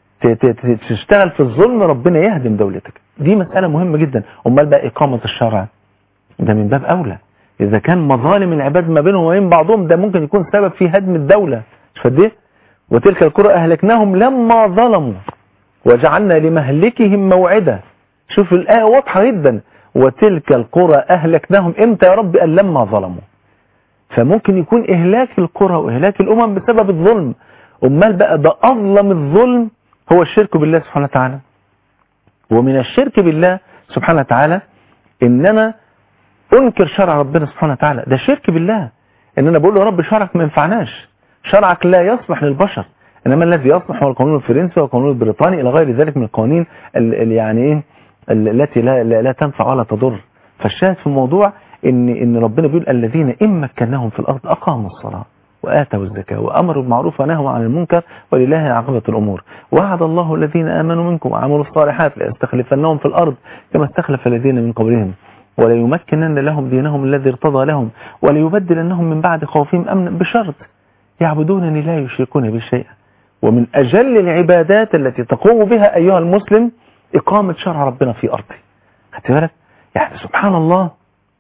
تشتغل في الظلم ربنا يهدم دولتك دي مسألة مهمة جدا أمال بقى إقامة الشرع ده من باب أولى إذا كان مظالم العباد ما بينهم وبين بعضهم ده ممكن يكون سبب في هدم الدولة مش فديه وتلك القرى أهلكناهم لما ظلموا وجعلنا لمهلكهم موعدا شوف الآية واضحة جدا وتلك القرى أهلكناهم إمتى يا رب قال لما ظلموا فممكن يكون إهلاك القرى وإهلاك الأمم بسبب الظلم أمال بقى ده أظلم الظلم هو الشرك بالله سبحانه وتعالى ومن الشرك بالله سبحانه وتعالى إننا انكر شرع ربنا سبحانه وتعالى ده شرك بالله ان انا بقول له يا رب شرعك ما ينفعناش شرعك لا يصلح للبشر انما الذي يصلح هو القانون الفرنسي والقانون البريطاني الى غير ذلك من القوانين اللي يعني ايه التي لا, لا, لا تنفع ولا تضر فالشاهد في الموضوع ان ان ربنا بيقول الذين ان مكناهم في الارض اقاموا الصلاه وآتوا الزكاة وأمروا بالمعروف ونهوا عن المنكر ولله عاقبة الأمور وعد الله الذين آمنوا منكم وعملوا الصالحات ليستخلفنهم في الأرض كما استخلف الذين من قبلهم وليمكنن لهم دينهم الذي ارتضى لهم وليبدلنهم من بعد خوفهم أمنا بشرط يعبدونني لا يشركون بي شيئا ومن أجل العبادات التي تقوم بها أيها المسلم إقامة شرع ربنا في أرضه خدت بالك يعني سبحان الله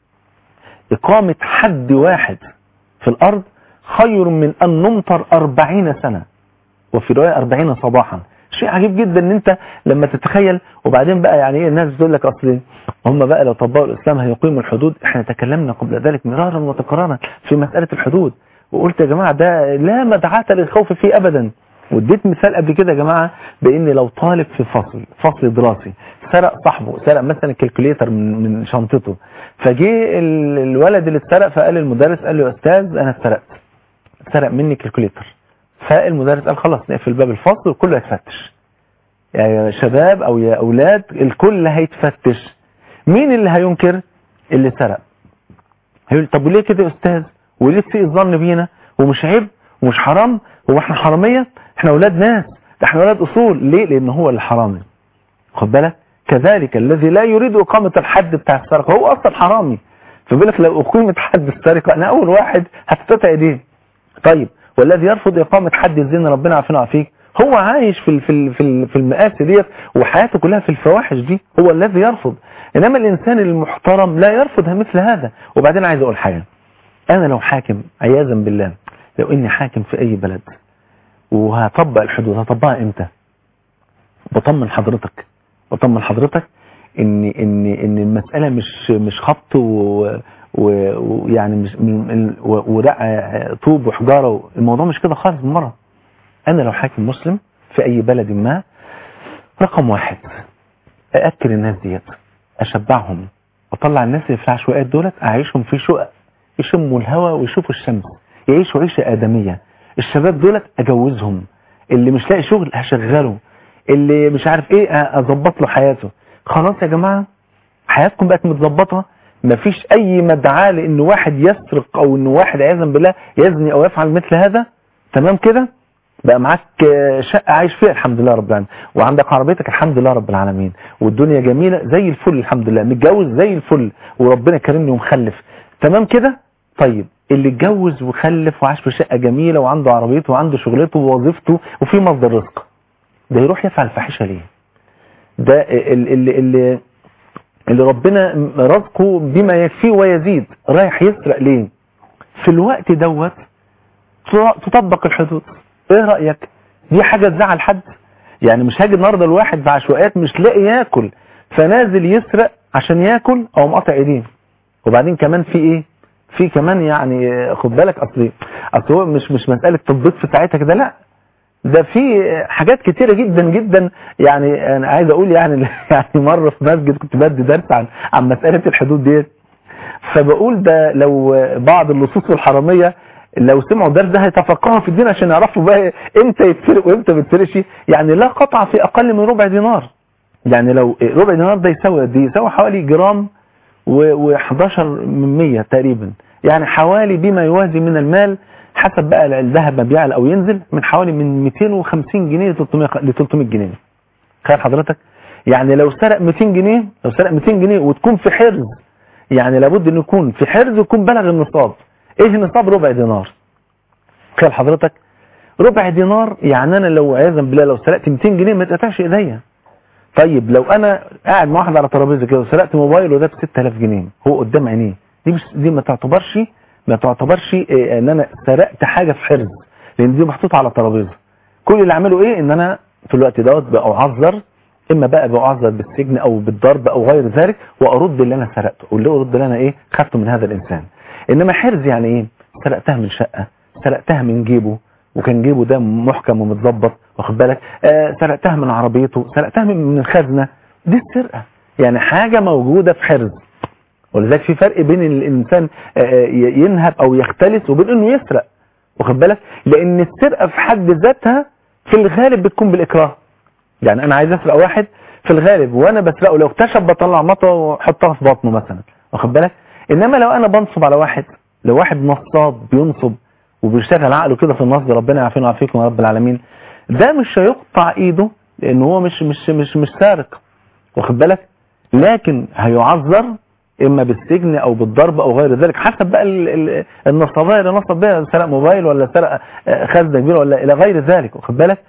إقامة حد واحد في الأرض خير من أن نمطر أربعين سنة وفي رواية أربعين صباحا شيء عجيب جدا ان انت لما تتخيل وبعدين بقى يعني ايه الناس بتقول لك اصل هم بقى لو طبقوا الاسلام هيقيموا الحدود احنا تكلمنا قبل ذلك مرارا وتكرارا في مسألة الحدود وقلت يا جماعة ده لا مدعاة للخوف فيه ابدا واديت مثال قبل كده يا جماعة بان لو طالب في فصل فصل دراسي سرق صاحبه سرق مثلا الكالكوليتر من من شنطته فجه الولد اللي اتسرق فقال للمدرس قال له يا استاذ انا اتسرقت سرق مني كالكوليتر فالمدرس قال خلاص نقفل باب الفصل والكل هيتفتش يا شباب او يا اولاد الكل هيتفتش مين اللي هينكر اللي سرق هيقول طب وليه كده يا استاذ وليه تسيء الظن بينا ومش عيب ومش حرام هو احنا حراميه احنا اولاد ناس ده احنا اولاد اصول ليه لان هو اللي حرامي خد بالك كذلك الذي لا يريد اقامه الحد بتاع السرقه هو اصلا حرامي فبيقول لك لو اقيمت حد السرقه انا اول واحد هتتقطع ايديه طيب والذي يرفض إقامة حد الزنا ربنا عافينا وعافيك هو عايش في في في في المآسي ديت وحياته كلها في الفواحش دي هو الذي يرفض إنما الإنسان المحترم لا يرفض مثل هذا وبعدين عايز أقول حاجة أنا لو حاكم عياذا بالله لو إني حاكم في أي بلد وهطبق الحدود هطبقها إمتى بطمن حضرتك بطمن حضرتك إن إن إن المسألة مش مش خبط و ويعني مش ورق طوب وحجارة الموضوع مش كده خالص مرة انا لو حاكم مسلم في اي بلد ما رقم واحد ااكل الناس ديت اشبعهم واطلع الناس اللي في العشوائيات دولت اعيشهم في شقق يشموا الهواء ويشوفوا الشمس يعيشوا عيشة آدمية الشباب دولت أجوزهم اللي مش لاقي شغل هشغله اللي مش عارف ايه اظبط له حياته خلاص يا جماعة حياتكم بقت متظبطة مفيش اي مدعاة لان واحد يسرق او ان واحد عياذا بالله يزني او يفعل مثل هذا تمام كده بقى معاك شقة عايش فيها الحمد لله رب العالمين وعندك عربيتك الحمد لله رب العالمين والدنيا جميلة زي الفل الحمد لله متجوز زي الفل وربنا كرمني ومخلف تمام كده طيب اللي اتجوز وخلف وعاش في شقة جميلة وعنده عربيته وعنده شغلته ووظيفته وفي مصدر رزق ده يروح يفعل الفاحشة ليه ده اللي, اللي, اللي ربنا رزقه بما يكفيه ويزيد رايح يسرق ليه في الوقت دوت تطبق الحدود ايه رأيك دي حاجة تزعل حد يعني مش هاجي النهارده الواحد في عشوائيات مش لاقي ياكل فنازل يسرق عشان ياكل او مقطع ايديه وبعدين كمان في ايه في كمان يعني خد بالك اصل اصل هو مش مش مساله تطبيق في ساعتها كده لا ده في حاجات كتيره جدا جدا يعني انا عايز اقول يعني يعني مره في مسجد كنت بدي درس عن عن مساله الحدود ديت فبقول ده لو بعض اللصوص والحراميه لو سمعوا الدرس ده هيتفقهوا في الدين عشان يعرفوا بقى امتى يتسرق وامتى ما يتسرقش يعني لا قطع في اقل من ربع دينار يعني لو ربع دينار ده يساوي قد ايه يساوي حوالي جرام و11 من 100 تقريبا يعني حوالي بما يوازي من المال حسب بقى الذهب ما بيعلى او ينزل من حوالي من 250 جنيه ل 300 ل 300 جنيه تخيل حضرتك يعني لو سرق 200 جنيه لو سرق 200 جنيه وتكون في حرز يعني لابد انه يكون في حرز يكون بلغ النصاب ايه النصاب ربع دينار تخيل حضرتك ربع دينار يعني انا لو عياذا بالله لو سرقت 200 جنيه ما تقطعش ايديا طيب لو انا قاعد مع واحد على ترابيزه كده وسرقت موبايل وده ب 6000 جنيه هو قدام عينيه دي مش دي ما تعتبرش ما تعتبرش إيه ان انا سرقت حاجه في حرز لان دي محطوطه على ترابيزه كل اللي اعمله ايه ان انا في الوقت دوت بعذر اما بقى بعذر بالسجن او بالضرب او غير ذلك وارد اللي انا سرقته واللي ارد اللي انا ايه خدته من هذا الانسان انما حرز يعني ايه سرقتها من شقه سرقتها من جيبه وكان جيبه ده محكم ومتظبط واخد بالك آه سرقتها من عربيته سرقتها من الخزنه دي السرقه يعني حاجه موجوده في حرز ولذلك في فرق بين الانسان ينهب او يختلس وبين انه يسرق واخد بالك لان السرقه في حد ذاتها في الغالب بتكون بالاكراه يعني انا عايز اسرق واحد في الغالب وانا بسرقه لو اكتشف بطلع مطوه واحطها في بطنه مثلا واخد بالك انما لو انا بنصب على واحد لو واحد نصاب بينصب وبيشتغل عقله كده في النصب ربنا يعافينا ويعافيكم يا رب العالمين ده مش هيقطع ايده لان هو مش مش مش مش سارق واخد بالك لكن هيعذر اما بالسجن او بالضرب او غير ذلك حسب بقى النصابيه اللي نصب بها سرق موبايل ولا سرق خزنه كبيره ولا الى غير ذلك واخد بالك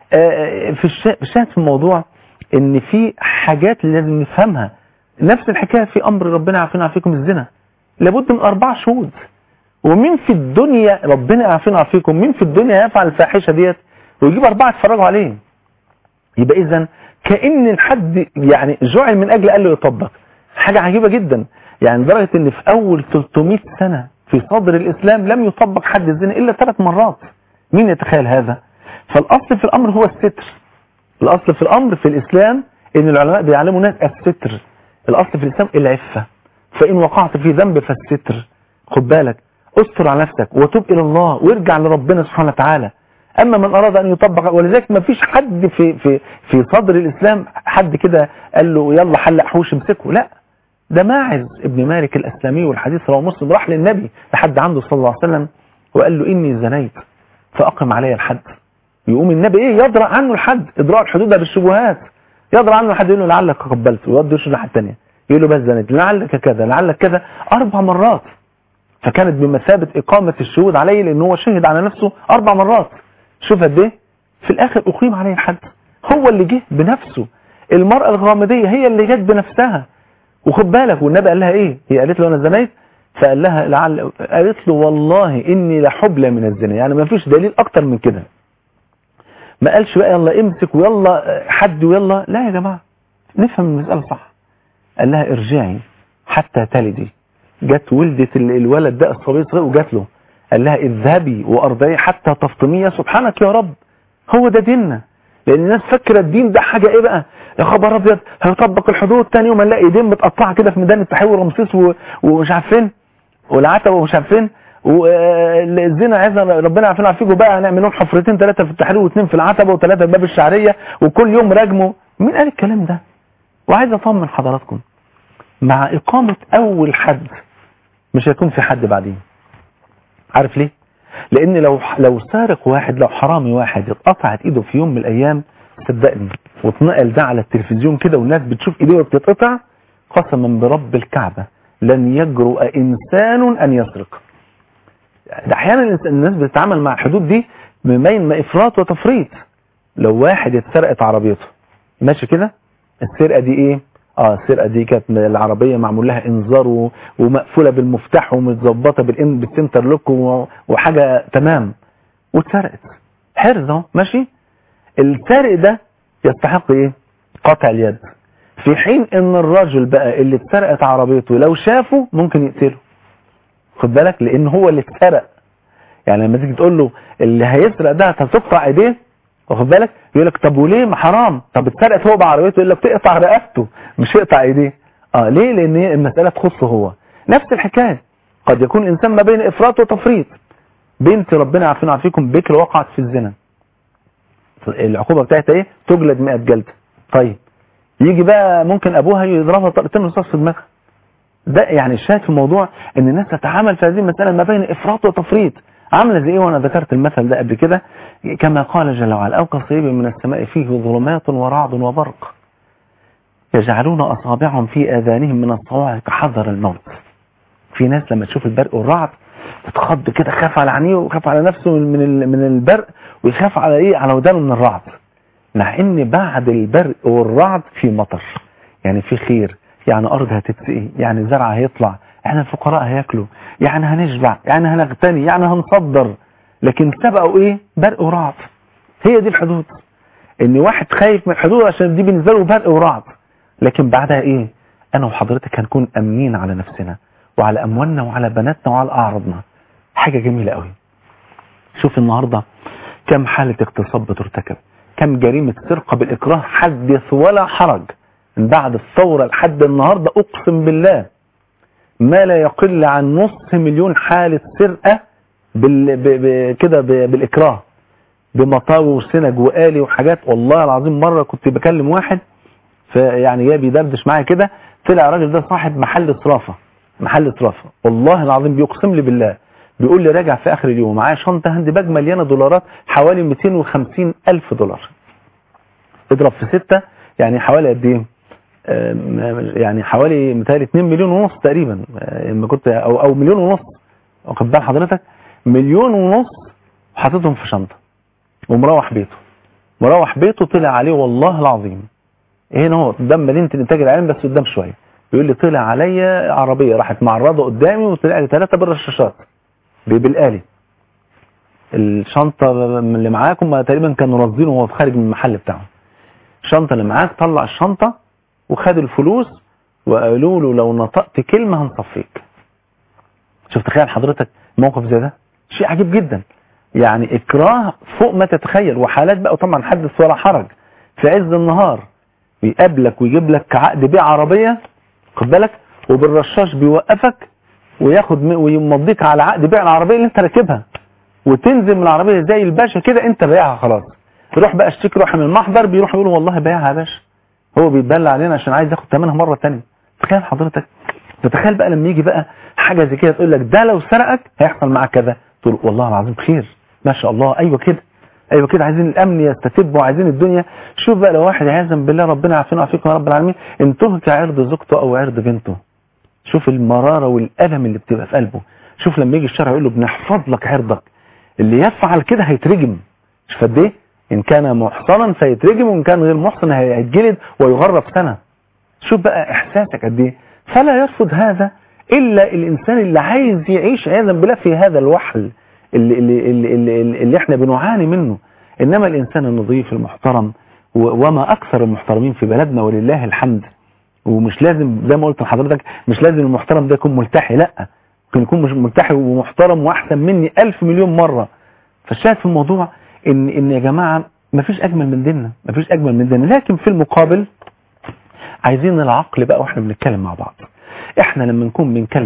في الشاهد في الموضوع ان في حاجات لازم نفهمها نفس الحكايه في امر ربنا يعافينا ويعافيكم الزنا لابد من اربع شهود ومين في الدنيا ربنا يعافينا ويعافيكم مين في الدنيا يفعل الفاحشه ديت ويجيب اربعه يتفرجوا عليه يبقى اذا كان الحد يعني جعل من اجل الا يطبق حاجة عجيبة جدا يعني لدرجة ان في اول 300 سنة في صدر الاسلام لم يطبق حد الزنا الا ثلاث مرات مين يتخيل هذا فالاصل في الامر هو الستر الاصل في الامر في الاسلام ان العلماء بيعلموا الناس الستر الاصل في الاسلام العفة فان وقعت في ذنب فالستر خد بالك استر على نفسك وتوب الى الله وارجع لربنا سبحانه وتعالى اما من اراد ان يطبق ولذلك ما فيش حد في في في صدر الاسلام حد كده قال له يلا حلق حوش امسكه لا ده ماعز ابن مالك الاسلامي والحديث رواه مسلم راح للنبي لحد عنده صلى الله عليه وسلم وقال له اني زنيت فاقم علي الحد يقوم النبي ايه يضرع عنه الحد اضراء الحدود ده بالشبهات يضرع عنه الحد يقول له لعلك قبلت ويودي وشه الناحيه الثانيه يقول له بس زنيت لعلك كذا لعلك كذا اربع مرات فكانت بمثابه اقامه الشهود عليه لان هو شهد على نفسه اربع مرات شوف قد ايه في الاخر اقيم عليه الحد هو اللي جه بنفسه المرأة الغامدية هي اللي جت بنفسها وخد بالك والنبي قال لها ايه هي قالت له انا زنيت فقال لها لعل قالت له والله اني لحبلى من الزنا يعني ما فيش دليل اكتر من كده ما قالش بقى يلا امسك ويلا حد ويلا لا يا جماعة نفهم المسألة صح قال لها ارجعي حتى تلدي جت ولدت الولد ده الصبي الصغير وجات له قال لها اذهبي وارضعي حتى تفطميه سبحانك يا رب هو ده ديننا لان الناس فاكره الدين ده حاجه ايه بقى يا خبر ابيض هيطبق الحدود تاني يوم نلاقي ايدين متقطعه كده في ميدان التحرير ورمسيس و... ومش عارف فين والعتبه ومش عارف فين والزنا عايزنا ربنا عارفين عارفيكم بقى هنعمل لهم حفرتين ثلاثه في التحرير واثنين في العتبه وثلاثه في باب الشعريه وكل يوم راجموا مين قال الكلام ده وعايز اطمن حضراتكم مع اقامه اول حد مش هيكون في حد بعدين عارف ليه لان لو لو سارق واحد لو حرامي واحد اتقطعت ايده في يوم من الايام صدقني واتنقل ده على التلفزيون كده والناس بتشوف ايديه بتتقطع قسما برب الكعبه لن يجرؤ انسان ان يسرق ده احيانا الناس بتتعامل مع الحدود دي بين ما افراط وتفريط لو واحد اتسرقت عربيته ماشي كده السرقه دي ايه اه السرقه دي كانت العربيه معمول لها انذار و- ومقفوله بالمفتاح ومتظبطه بالإن- بالسنتر لوك و- وحاجه تمام واتسرقت حرز اهو ماشي السارق ده يستحق ايه قطع اليد في حين ان الراجل بقى اللي اتسرقت عربيته لو شافه ممكن يقتله خد بالك لان هو اللي اتسرق يعني لما تيجي تقول له اللي هيسرق ده هتقطع ايديه واخد بالك يقول لك طب وليه ما حرام طب اتسرقت هو بعربيته يقول لك تقطع رقبته مش يقطع ايديه اه ليه لان هي المساله تخصه هو نفس الحكايه قد يكون الانسان ما بين افراط وتفريط بنت ربنا عارفين عارفيكم بكر وقعت في الزنا العقوبه بتاعتها ايه تجلد 100 جلده طيب يجي بقى ممكن ابوها يضربها طلقتين رصاص في دماغها ده يعني الشاهد في الموضوع ان الناس تتعامل في هذه المساله ما بين افراط وتفريط عامله زي ايه وانا ذكرت المثل ده قبل كده كما قال جل وعلا او كصيب من السماء فيه ظلمات ورعد وبرق يجعلون اصابعهم في اذانهم من الصواعق كحذر الموت في ناس لما تشوف البرق والرعد تتخض كده خاف على عينيه وخاف على نفسه من ال- من البرق ويخاف على ايه على ودانه من الرعد مع ان بعد البرق والرعد في مطر يعني في خير يعني ارض هتتسقي يعني زرع هيطلع يعني الفقراء هياكلوا يعني هنشبع يعني هنغتني يعني هنصدر لكن سبقوا ايه برق ورعد هي دي الحدود ان واحد خايف من الحدود عشان دي بالنسبه له برق ورعد لكن بعدها ايه انا وحضرتك هنكون امنين على نفسنا وعلى اموالنا وعلى بناتنا وعلى اعراضنا حاجه جميله قوي شوف النهارده كم حاله اغتصاب بترتكب كم جريمه سرقه بالاكراه حدث ولا حرج من بعد الثوره لحد النهارده اقسم بالله ما لا يقل عن نص مليون حاله سرقه بال... ب... ب... كده ب... بالاكراه بمطاوي وسنج وآلي وحاجات والله العظيم مرة كنت بكلم واحد فيعني جاي بيدردش معايا كده طلع الراجل ده صاحب محل صرافة محل صرافة والله العظيم بيقسم لي بالله بيقول لي راجع في اخر اليوم معايا شنطة هاند باج مليانة دولارات حوالي 250 الف دولار اضرب في ستة يعني حوالي قد ايه آم، يعني حوالي متهيألي 2 مليون ونص تقريبا آه، لما كنت او او مليون ونص واخد بال حضرتك مليون ونص حاططهم في شنطه ومروح بيته مروح بيته طلع عليه والله العظيم هنا هو قدام مدينه الانتاج العام بس قدام شويه بيقول لي طلع عليا عربيه راحت معرضه قدامي وطلع لي ثلاثه بالرشاشات ب- بالآلي الشنطه اللي معاكم ما تقريبا كانوا راصدينه وهو خارج من المحل بتاعه الشنطه اللي معاك طلع الشنطه وخد الفلوس وقالوا له لو نطقت كلمه هنصفيك شوف تخيل حضرتك موقف زي ده شيء عجيب جدا يعني اكراه فوق ما تتخيل وحالات بقى طبعا حدث ولا حرج في عز النهار بيقابلك ويجيب لك عقد بيع عربيه خد بالك وبالرشاش بيوقفك وياخد م- ويمضيك على عقد بيع العربيه اللي انت راكبها وتنزل من العربيه زي الباشا كده انت بايعها خلاص تروح بقى اشتكي روح من المحضر بيروح يقولوا والله بايعها يا باشا هو بيتبلى علينا عشان عايز ياخد ثمنها مره ثانيه تخيل حضرتك تتخيل بقى لما يجي بقى حاجه زي كده تقول لك ده لو سرقك هيحصل معاك كذا تقول والله العظيم خير ما شاء الله ايوه كده ايوه كده عايزين الامن يستتب وعايزين الدنيا شوف بقى لو واحد عياذا بالله ربنا يعافينا ويعافيكم يا رب العالمين انتهك عرض زوجته او عرض بنته شوف المراره والالم اللي بتبقى في قلبه شوف لما يجي الشرع يقول له بنحفظ لك عرضك اللي يفعل كده هيترجم شوف قد ايه ان كان محصنا فيترجم وان كان غير محصن هيتجلد ويغرب سنه شوف بقى احساسك قد ايه فلا يرفض هذا الا الانسان اللي عايز يعيش عياذا بالله في هذا الوحل اللي, اللي, اللي, اللي, اللي احنا بنعاني منه انما الانسان النظيف المحترم و- وما اكثر المحترمين في بلدنا ولله الحمد ومش لازم زي ما قلت لحضرتك مش لازم المحترم ده يكون ملتحي لا ممكن يكون مش ملتحي ومحترم واحسن مني ألف مليون مرة فالشاهد في الموضوع ان ان يا جماعه مفيش اجمل من ديننا مفيش اجمل من ديننا لكن في المقابل عايزين العقل بقى واحنا بنتكلم مع بعض احنا لما نكون بنكلم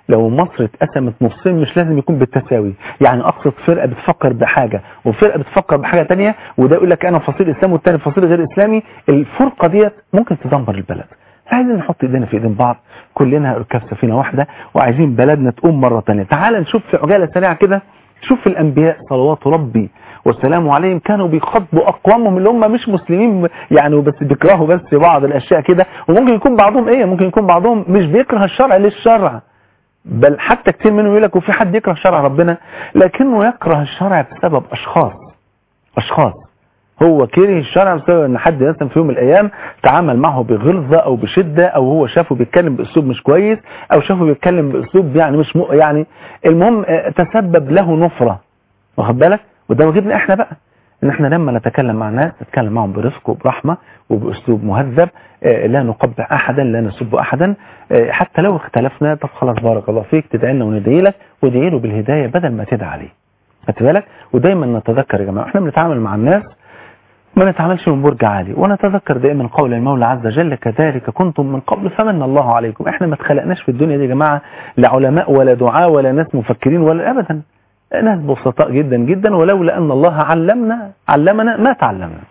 لو مصر اتقسمت نصين مش لازم يكون بالتساوي يعني اقصد فرقه بتفكر بحاجه وفرقه بتفكر بحاجه تانية وده يقول لك انا فصيل اسلامي والتاني فصيل غير اسلامي الفرقه ديت ممكن تدمر البلد عايزين نحط ايدينا في ايدين بعض كلنا ركاب سفينه واحده وعايزين بلدنا تقوم مره تانية تعال نشوف في عجاله سريعه كده شوف الانبياء صلوات ربي والسلام عليهم كانوا بيخاطبوا اقوامهم اللي هم مش مسلمين يعني بس بيكرهوا بس بعض الاشياء كده وممكن يكون بعضهم ايه ممكن يكون بعضهم مش بيكره الشرع للشرع بل حتى كتير منهم يقول لك وفي حد يكره شرع ربنا لكنه يكره الشرع بسبب اشخاص اشخاص هو كره الشرع بسبب ان حد مثلا في يوم من الايام تعامل معه بغلظه او بشده او هو شافه بيتكلم باسلوب مش كويس او شافه بيتكلم باسلوب يعني مش م... يعني المهم تسبب له نفره واخد بالك وده واجبنا احنا بقى ان احنا لما نتكلم مع الناس نتكلم معهم برفق وبرحمه وباسلوب مهذب لا نقبح احدا لا نسب احدا حتى لو اختلفنا طب خلاص بارك الله فيك تدعي لنا وندعي لك وادعي له بالهدايه بدل ما تدعي عليه خدت بالك ودايما نتذكر يا جماعه احنا بنتعامل مع الناس ما نتعاملش من برج عالي ونتذكر دائما قول المولى عز وجل كذلك كنتم من قبل فمن الله عليكم احنا ما اتخلقناش في الدنيا دي يا جماعه لا علماء ولا دعاء ولا ناس مفكرين ولا ابدا ناس بسطاء جدا جدا ولولا ان الله علمنا علمنا ما تعلمنا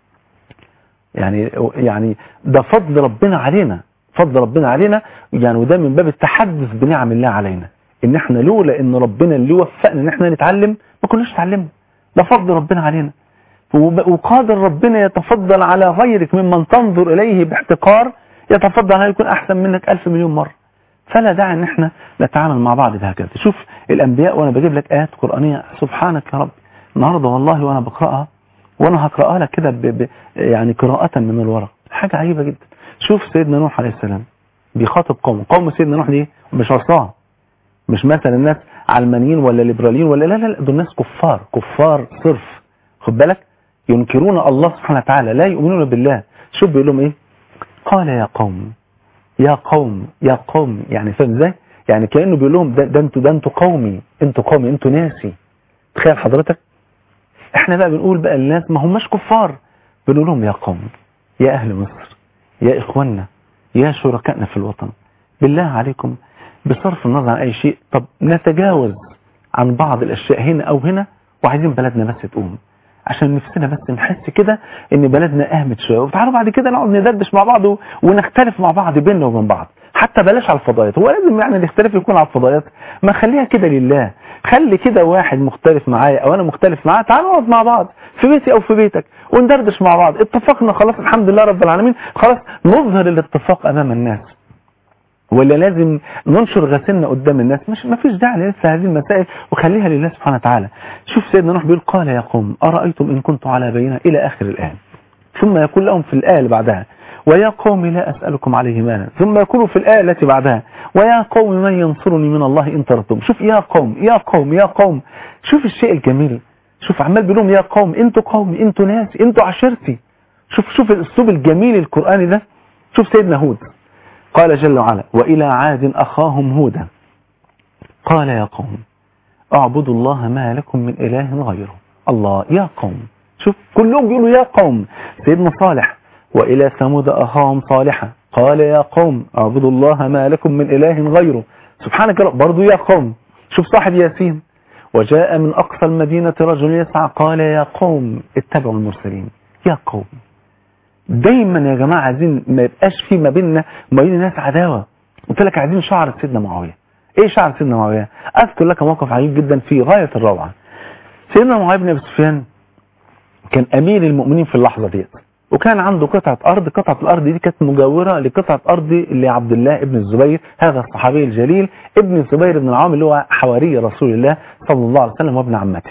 يعني يعني ده فضل ربنا علينا فضل ربنا علينا يعني وده من باب التحدث بنعم الله علينا ان احنا لولا ان ربنا اللي وفقنا ان احنا نتعلم ما كناش اتعلمنا ده فضل ربنا علينا وقادر ربنا يتفضل على غيرك ممن تنظر اليه باحتقار يتفضل عليه يكون احسن منك ألف مليون مرة فلا داعي ان احنا نتعامل مع بعض بهكذا شوف الانبياء وانا بجيب لك ايات قرآنية سبحانك يا رب النهاردة والله وانا بقرأها وانا هقرأها لك كده يعني قراءة من الورق حاجة عجيبة جدا شوف سيدنا نوح عليه السلام بيخاطب قوم قوم سيدنا نوح دي مش عصاه مش مثلا الناس علمانيين ولا ليبراليين ولا لا لا لا دول ناس كفار كفار صرف خد بالك ينكرون الله سبحانه وتعالى لا يؤمنون بالله شوف بيقول لهم ايه قال يا قوم يا قوم يا قوم يعني فاهم ازاي يعني كانه بيقول لهم ده, ده انتوا ده انتوا قومي انتوا قومي انتوا ناسي تخيل حضرتك احنا بقى بنقول بقى الناس ما هماش كفار بنقول لهم يا قوم يا اهل مصر يا اخواننا يا شركائنا في الوطن بالله عليكم بصرف النظر عن اي شيء طب نتجاوز عن بعض الاشياء هنا او هنا وعايزين بلدنا بس تقوم عشان نفسنا بس نحس كده ان بلدنا اهمت شويه وتعالوا بعد كده نقعد ندردش مع بعض ونختلف مع بعض بيننا وبين بعض حتى بلاش على الفضائيات هو لازم يعني الاختلاف يكون على الفضائيات ما خليها كده لله خلي كده واحد مختلف معايا او انا مختلف معاه تعالوا نقعد مع بعض في بيتي او في بيتك وندردش مع بعض اتفقنا خلاص الحمد لله رب العالمين خلاص نظهر الاتفاق امام الناس ولا لازم ننشر غسلنا قدام الناس مش ما فيش داعي لسه هذه المسائل وخليها لله سبحانه وتعالى شوف سيدنا نوح بيقول قال يا قوم أرأيتم إن كنت على بينة إلى آخر الآن ثم يقول لهم في الآية اللي بعدها ويا قوم لا أسألكم عليه مالا ثم يقول في الآية التي بعدها ويا قوم من ينصرني من الله إن تركتم شوف يا قوم يا قوم يا قوم شوف الشيء الجميل شوف عمال بيقول لهم يا قوم انتوا قومي انتوا ناسي انتوا عشيرتي شوف شوف الاسلوب الجميل القرآني ده شوف سيدنا هود قال جل وعلا وإلى عاد أخاهم هودا قال يا قوم اعبدوا الله ما لكم من إله غيره الله يا قوم شوف كلهم بيقولوا يا قوم سيدنا صالح وإلى ثمود أخاهم صالحا قال يا قوم اعبدوا الله ما لكم من إله غيره سبحانك رب برضو يا قوم شوف صاحب ياسين وجاء من أقصى المدينة رجل يسعى قال يا قوم اتبعوا المرسلين يا قوم دايما يا جماعة عايزين ما يبقاش في ما بيننا وما بين الناس عداوة قلت لك عايزين شعر سيدنا معاوية ايه شعر سيدنا معاوية اذكر لك موقف عجيب جدا في غاية الروعة سيدنا معاوية بن ابي سفيان كان امير المؤمنين في اللحظة ديت وكان عنده قطعة ارض قطعة الارض دي كانت مجاورة لقطعة ارض لعبد الله ابن الزبير هذا الصحابي الجليل ابن الزبير بن العوام اللي هو حواري رسول الله صلى الله عليه وسلم وابن عمته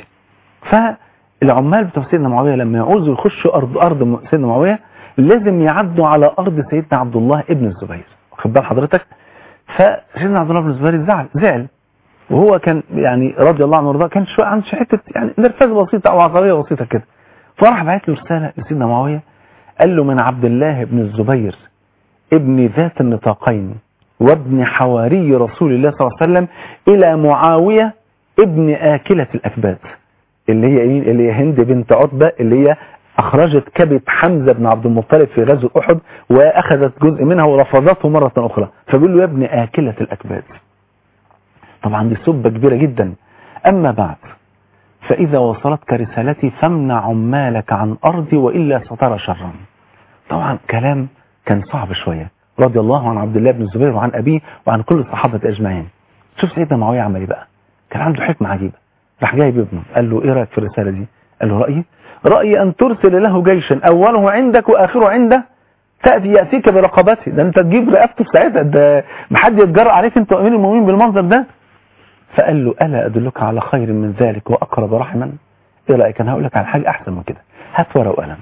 فالعمال بتوع سيدنا معاوية لما يعوزوا يخشوا ارض ارض سيدنا معاوية لازم يعدوا على ارض سيدنا عبد الله ابن الزبير واخد بال حضرتك فسيدنا عبد الله بن الزبير زعل زعل وهو كان يعني رضي الله عنه وارضاه كان شويه عنده حته يعني نرفزه بسيطه او عصبيه بسيطه كده فراح بعت له رساله لسيدنا معاويه قال له من عبد الله بن الزبير ابن ذات النطاقين وابن حواري رسول الله صلى الله عليه وسلم الى معاويه ابن آكلة الأكباد اللي هي ايه اللي هي هند بنت عتبة اللي هي أخرجت كبد حمزة بن عبد المطلب في غزو أحد وأخذت جزء منها ورفضته مرة أخرى فبيقول له يا ابن آكلة الأكباد طبعا دي سبة كبيرة جدا أما بعد فإذا وصلتك رسالتي فامنع عمالك عن أرضي وإلا سترى شرا طبعا كلام كان صعب شوية رضي الله عن عبد الله بن الزبير وعن أبيه وعن كل الصحابة أجمعين شوف سيدنا معاوية عمل ايه بقى كان عنده حكمة عجيبة راح جايب ابنه قال له ايه رأيك في الرسالة دي قال له رأيي رأيي أن ترسل له جيشا أوله عندك وآخره عنده تأتي يأتيك برقبته ده أنت تجيب رقبته في ساعتها ده محد يتجرأ عليك أنت أمير المؤمنين بالمنظر ده فقال له ألا أدلك على خير من ذلك وأقرب رحما إيه رأيك أنا هقول لك على حاجة أحسن من كده هات ورقة وقلم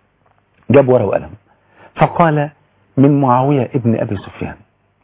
جاب ورقة وقلم فقال من معاوية ابن أبي سفيان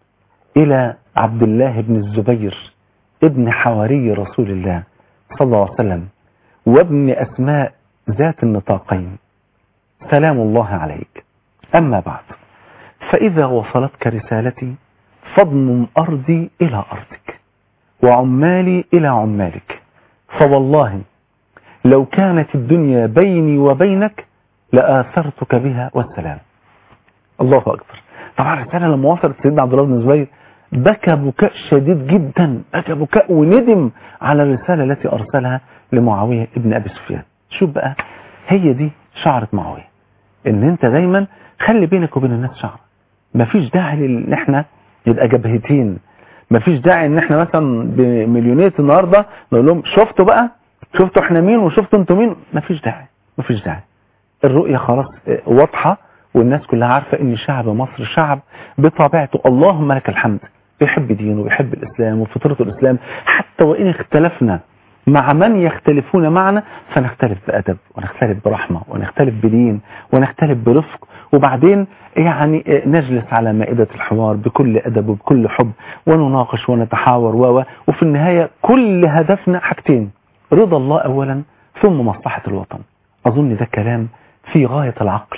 إلى عبد الله بن الزبير ابن حواري رسول الله صلى الله عليه وسلم وابن أسماء ذات النطاقين سلام الله عليك أما بعد فإذا وصلتك رسالتي فاضمم أرضي إلى أرضك وعمالي إلى عمالك فوالله لو كانت الدنيا بيني وبينك لآثرتك بها والسلام الله أكبر طبعا الرسالة لما وصلت سيدنا عبد الله بن الزبير بكى بكاء شديد جدا بكى بكاء وندم على الرسالة التي أرسلها لمعاوية ابن أبي سفيان شوف بقى هي دي شعرة معاوية ان انت دايما خلي بينك وبين الناس شعر مفيش داعي ان احنا يبقى جبهتين مفيش داعي ان احنا مثلا بمليونية النهاردة نقول لهم شفتوا بقى شفتوا احنا مين وشفتوا انتوا مين مفيش داعي مفيش داعي الرؤية خلاص واضحة والناس كلها عارفة ان شعب مصر شعب بطبيعته اللهم لك الحمد بيحب دينه وبيحب الاسلام وفطرة الاسلام حتى وان اختلفنا مع من يختلفون معنا فنختلف بأدب ونختلف برحمة ونختلف بدين ونختلف برفق وبعدين يعني نجلس على مائدة الحوار بكل أدب وبكل حب ونناقش ونتحاور و وفي النهاية كل هدفنا حاجتين رضا الله أولا ثم مصلحة الوطن أظن ده كلام في غاية العقل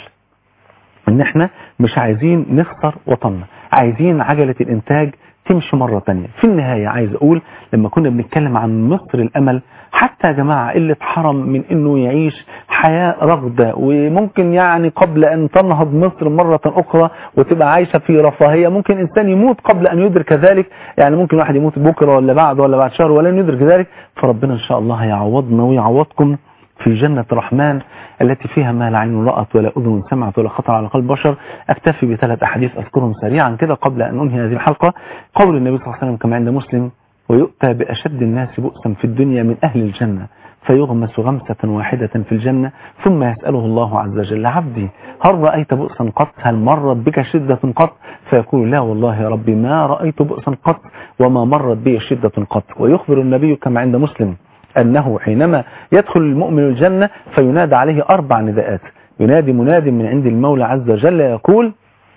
ان احنا مش عايزين نخسر وطننا عايزين عجلة الانتاج تمشي مرة تانية في النهاية عايز اقول لما كنا بنتكلم عن مصر الامل حتى يا جماعة اللي اتحرم من انه يعيش حياة رغدة وممكن يعني قبل ان تنهض مصر مرة اخرى وتبقى عايشة في رفاهية ممكن انسان يموت قبل ان يدرك ذلك يعني ممكن واحد يموت بكرة ولا بعد ولا بعد شهر ولا يدرك ذلك فربنا ان شاء الله هيعوضنا ويعوضكم في جنة الرحمن التي فيها ما لا عين رأت ولا أذن سمعت ولا خطر على قلب بشر أكتفي بثلاث أحاديث أذكرهم سريعا كده قبل أن أنهي هذه الحلقة قول النبي صلى الله عليه وسلم كما عند مسلم ويؤتى بأشد الناس بؤسا في الدنيا من أهل الجنة فيغمس غمسة واحدة في الجنة ثم يسأله الله عز وجل عبدي هل رأيت بؤسا قط هل مرت بك شدة قط فيقول لا والله يا ربي ما رأيت بؤسا قط وما مرت بي شدة قط ويخبر النبي كما عند مسلم أنه حينما يدخل المؤمن الجنة فينادى عليه أربع نداءات ينادي مناد من عند المولى عز وجل يقول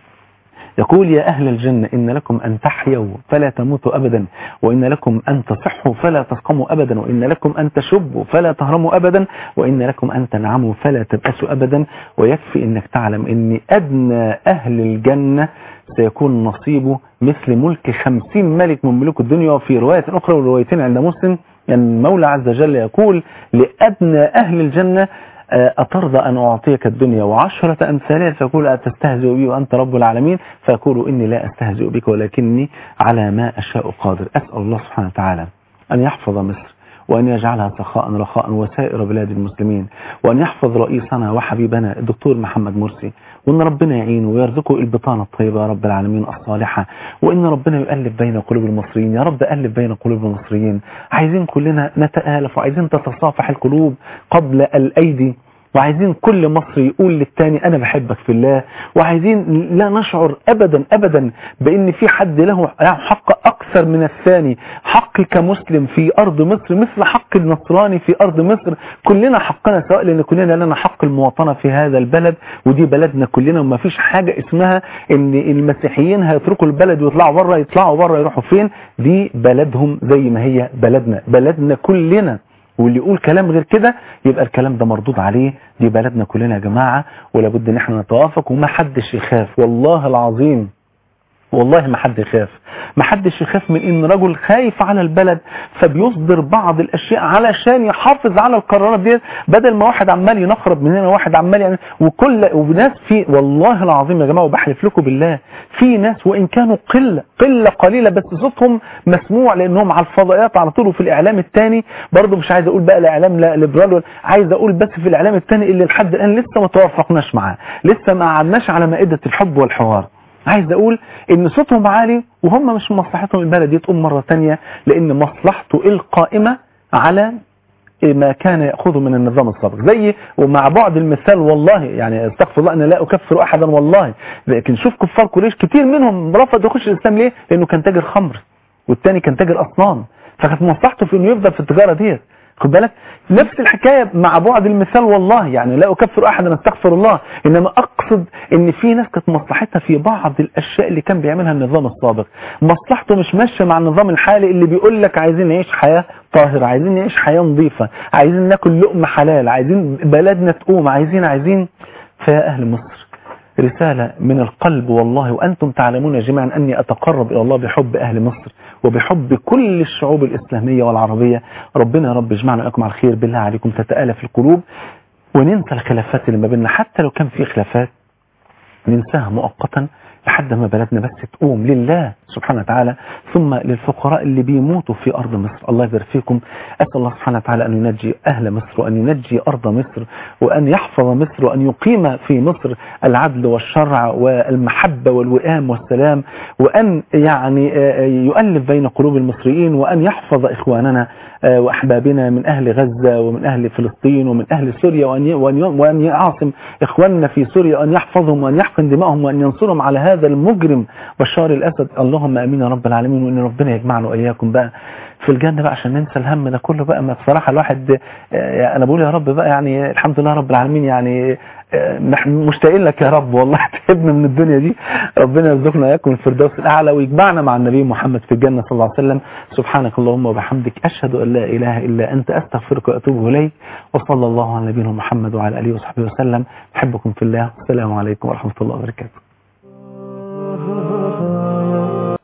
يقول يا أهل الجنة إن لكم أن تحيوا فلا تموتوا أبدا وإن لكم أن تصحوا فلا تسقموا أبدا وإن لكم أن تشبوا فلا تهرموا أبدا وإن لكم أن تنعموا فلا تبأسوا أبدا ويكفي أنك تعلم أن أدنى أهل الجنة سيكون نصيبه مثل ملك خمسين ملك من ملوك الدنيا وفي رواية أخرى وروايتين عند مسلم يعني المولى عز وجل يقول لأدنى أهل الجنة أترضى أن أعطيك الدنيا وعشرة أمثالها فيقول أتستهزئ بي وأنت رب العالمين فيقول إني لا أستهزئ بك ولكني على ما أشاء قادر أسأل الله سبحانه وتعالى أن يحفظ مصر وأن يجعلها سخاء رخاء وسائر بلاد المسلمين وأن يحفظ رئيسنا وحبيبنا الدكتور محمد مرسي وأن ربنا يعينه ويرزقه البطانة الطيبة يا رب العالمين الصالحة وأن ربنا يؤلف بين قلوب المصريين يا رب ألف بين قلوب المصريين عايزين كلنا نتآلف وعايزين تتصافح القلوب قبل الأيدي وعايزين كل مصري يقول للتاني انا بحبك في الله وعايزين لا نشعر ابدا ابدا بان في حد له حق اكثر من الثاني حق كمسلم في ارض مصر مثل حق النصراني في ارض مصر كلنا حقنا سواء لان كلنا لنا حق المواطنة في هذا البلد ودي بلدنا كلنا وما فيش حاجة اسمها ان المسيحيين هيتركوا البلد ويطلعوا بره يطلعوا بره يروحوا فين دي بلدهم زي ما هي بلدنا بلدنا كلنا واللي يقول كلام غير كده يبقى الكلام ده مردود عليه دي بلدنا كلنا يا جماعة ولابد ان احنا نتوافق وما حدش يخاف والله العظيم والله ما حد يخاف ما حدش يخاف من ان رجل خايف على البلد فبيصدر بعض الاشياء علشان يحافظ على القرارات دي بدل ما واحد عمال ينخرب من هنا واحد عمال يعني وكل وناس في والله العظيم يا جماعه وبحلف لكم بالله في ناس وان كانوا قله قله قليله بس صوتهم مسموع لانهم على الفضائيات على طول وفي الاعلام الثاني برضه مش عايز اقول بقى الاعلام لا ليبرال عايز اقول بس في الاعلام الثاني اللي لحد الان لسه ما توافقناش معاه لسه ما قعدناش على مائده الحب والحوار عايز اقول ان صوتهم عالي وهم مش من مصلحتهم البلد دي تقوم مرة تانية لان مصلحته القائمة على ما كان يأخذه من النظام السابق زي ومع بعد المثال والله يعني استغفر الله أنا لا أكفر أحدا والله لكن شوف كفار قريش كتير منهم رفض يخش الإسلام ليه لأنه كان تاجر خمر والتاني كان تاجر أصنام فكانت مصلحته في أنه يفضل في التجارة ديت خد بالك نفس الحكاية مع بعد المثال والله يعني لا أكفر أحدا استغفر الله إنما أقصد إن في ناس كانت مصلحتها في بعض الأشياء اللي كان بيعملها النظام السابق مصلحته مش ماشية مع النظام الحالي اللي بيقول لك عايزين نعيش حياة طاهرة عايزين نعيش حياة نظيفة عايزين ناكل لقمة حلال عايزين بلدنا تقوم عايزين عايزين فيا أهل مصر رسالة من القلب والله وأنتم تعلمون جميعا أني أتقرب إلى الله بحب أهل مصر وبحب كل الشعوب الإسلامية والعربية ربنا يا رب يجمعنا لكم على الخير بالله عليكم تتآلف القلوب وننسى الخلافات اللي ما بيننا حتى لو كان في خلافات ننساها مؤقتا لحد ما بلدنا بس تقوم لله سبحانه وتعالى ثم للفقراء اللي بيموتوا في أرض مصر الله يبارك فيكم أسأل الله سبحانه وتعالى أن ينجي أهل مصر وأن ينجي أرض مصر وأن يحفظ مصر وأن يقيم في مصر العدل والشرع والمحبة والوئام والسلام وأن يعني يؤلف بين قلوب المصريين وأن يحفظ إخواننا وأحبابنا من أهل غزة ومن أهل فلسطين ومن أهل سوريا وأن وأن يعاصم إخواننا في سوريا وأن يحفظهم وأن يحقن دمائهم وأن ينصرهم على هذا المجرم بشار الأسد اللهم أمين يا رب العالمين وأن ربنا يجمعنا وإياكم بقى في الجنة بقى عشان ننسى الهم ده كله بقى ما بصراحة الواحد أنا بقول يا رب بقى يعني الحمد لله رب العالمين يعني مشتاقين لك يا رب والله تعبنا من الدنيا دي ربنا يرزقنا اياكم الفردوس الاعلى ويجمعنا مع النبي محمد في الجنه صلى الله عليه وسلم سبحانك اللهم وبحمدك اشهد ان لا اله الا انت استغفرك واتوب اليك وصلى الله على نبينا محمد وعلى اله وصحبه وسلم احبكم في الله السلام عليكم ورحمه الله وبركاته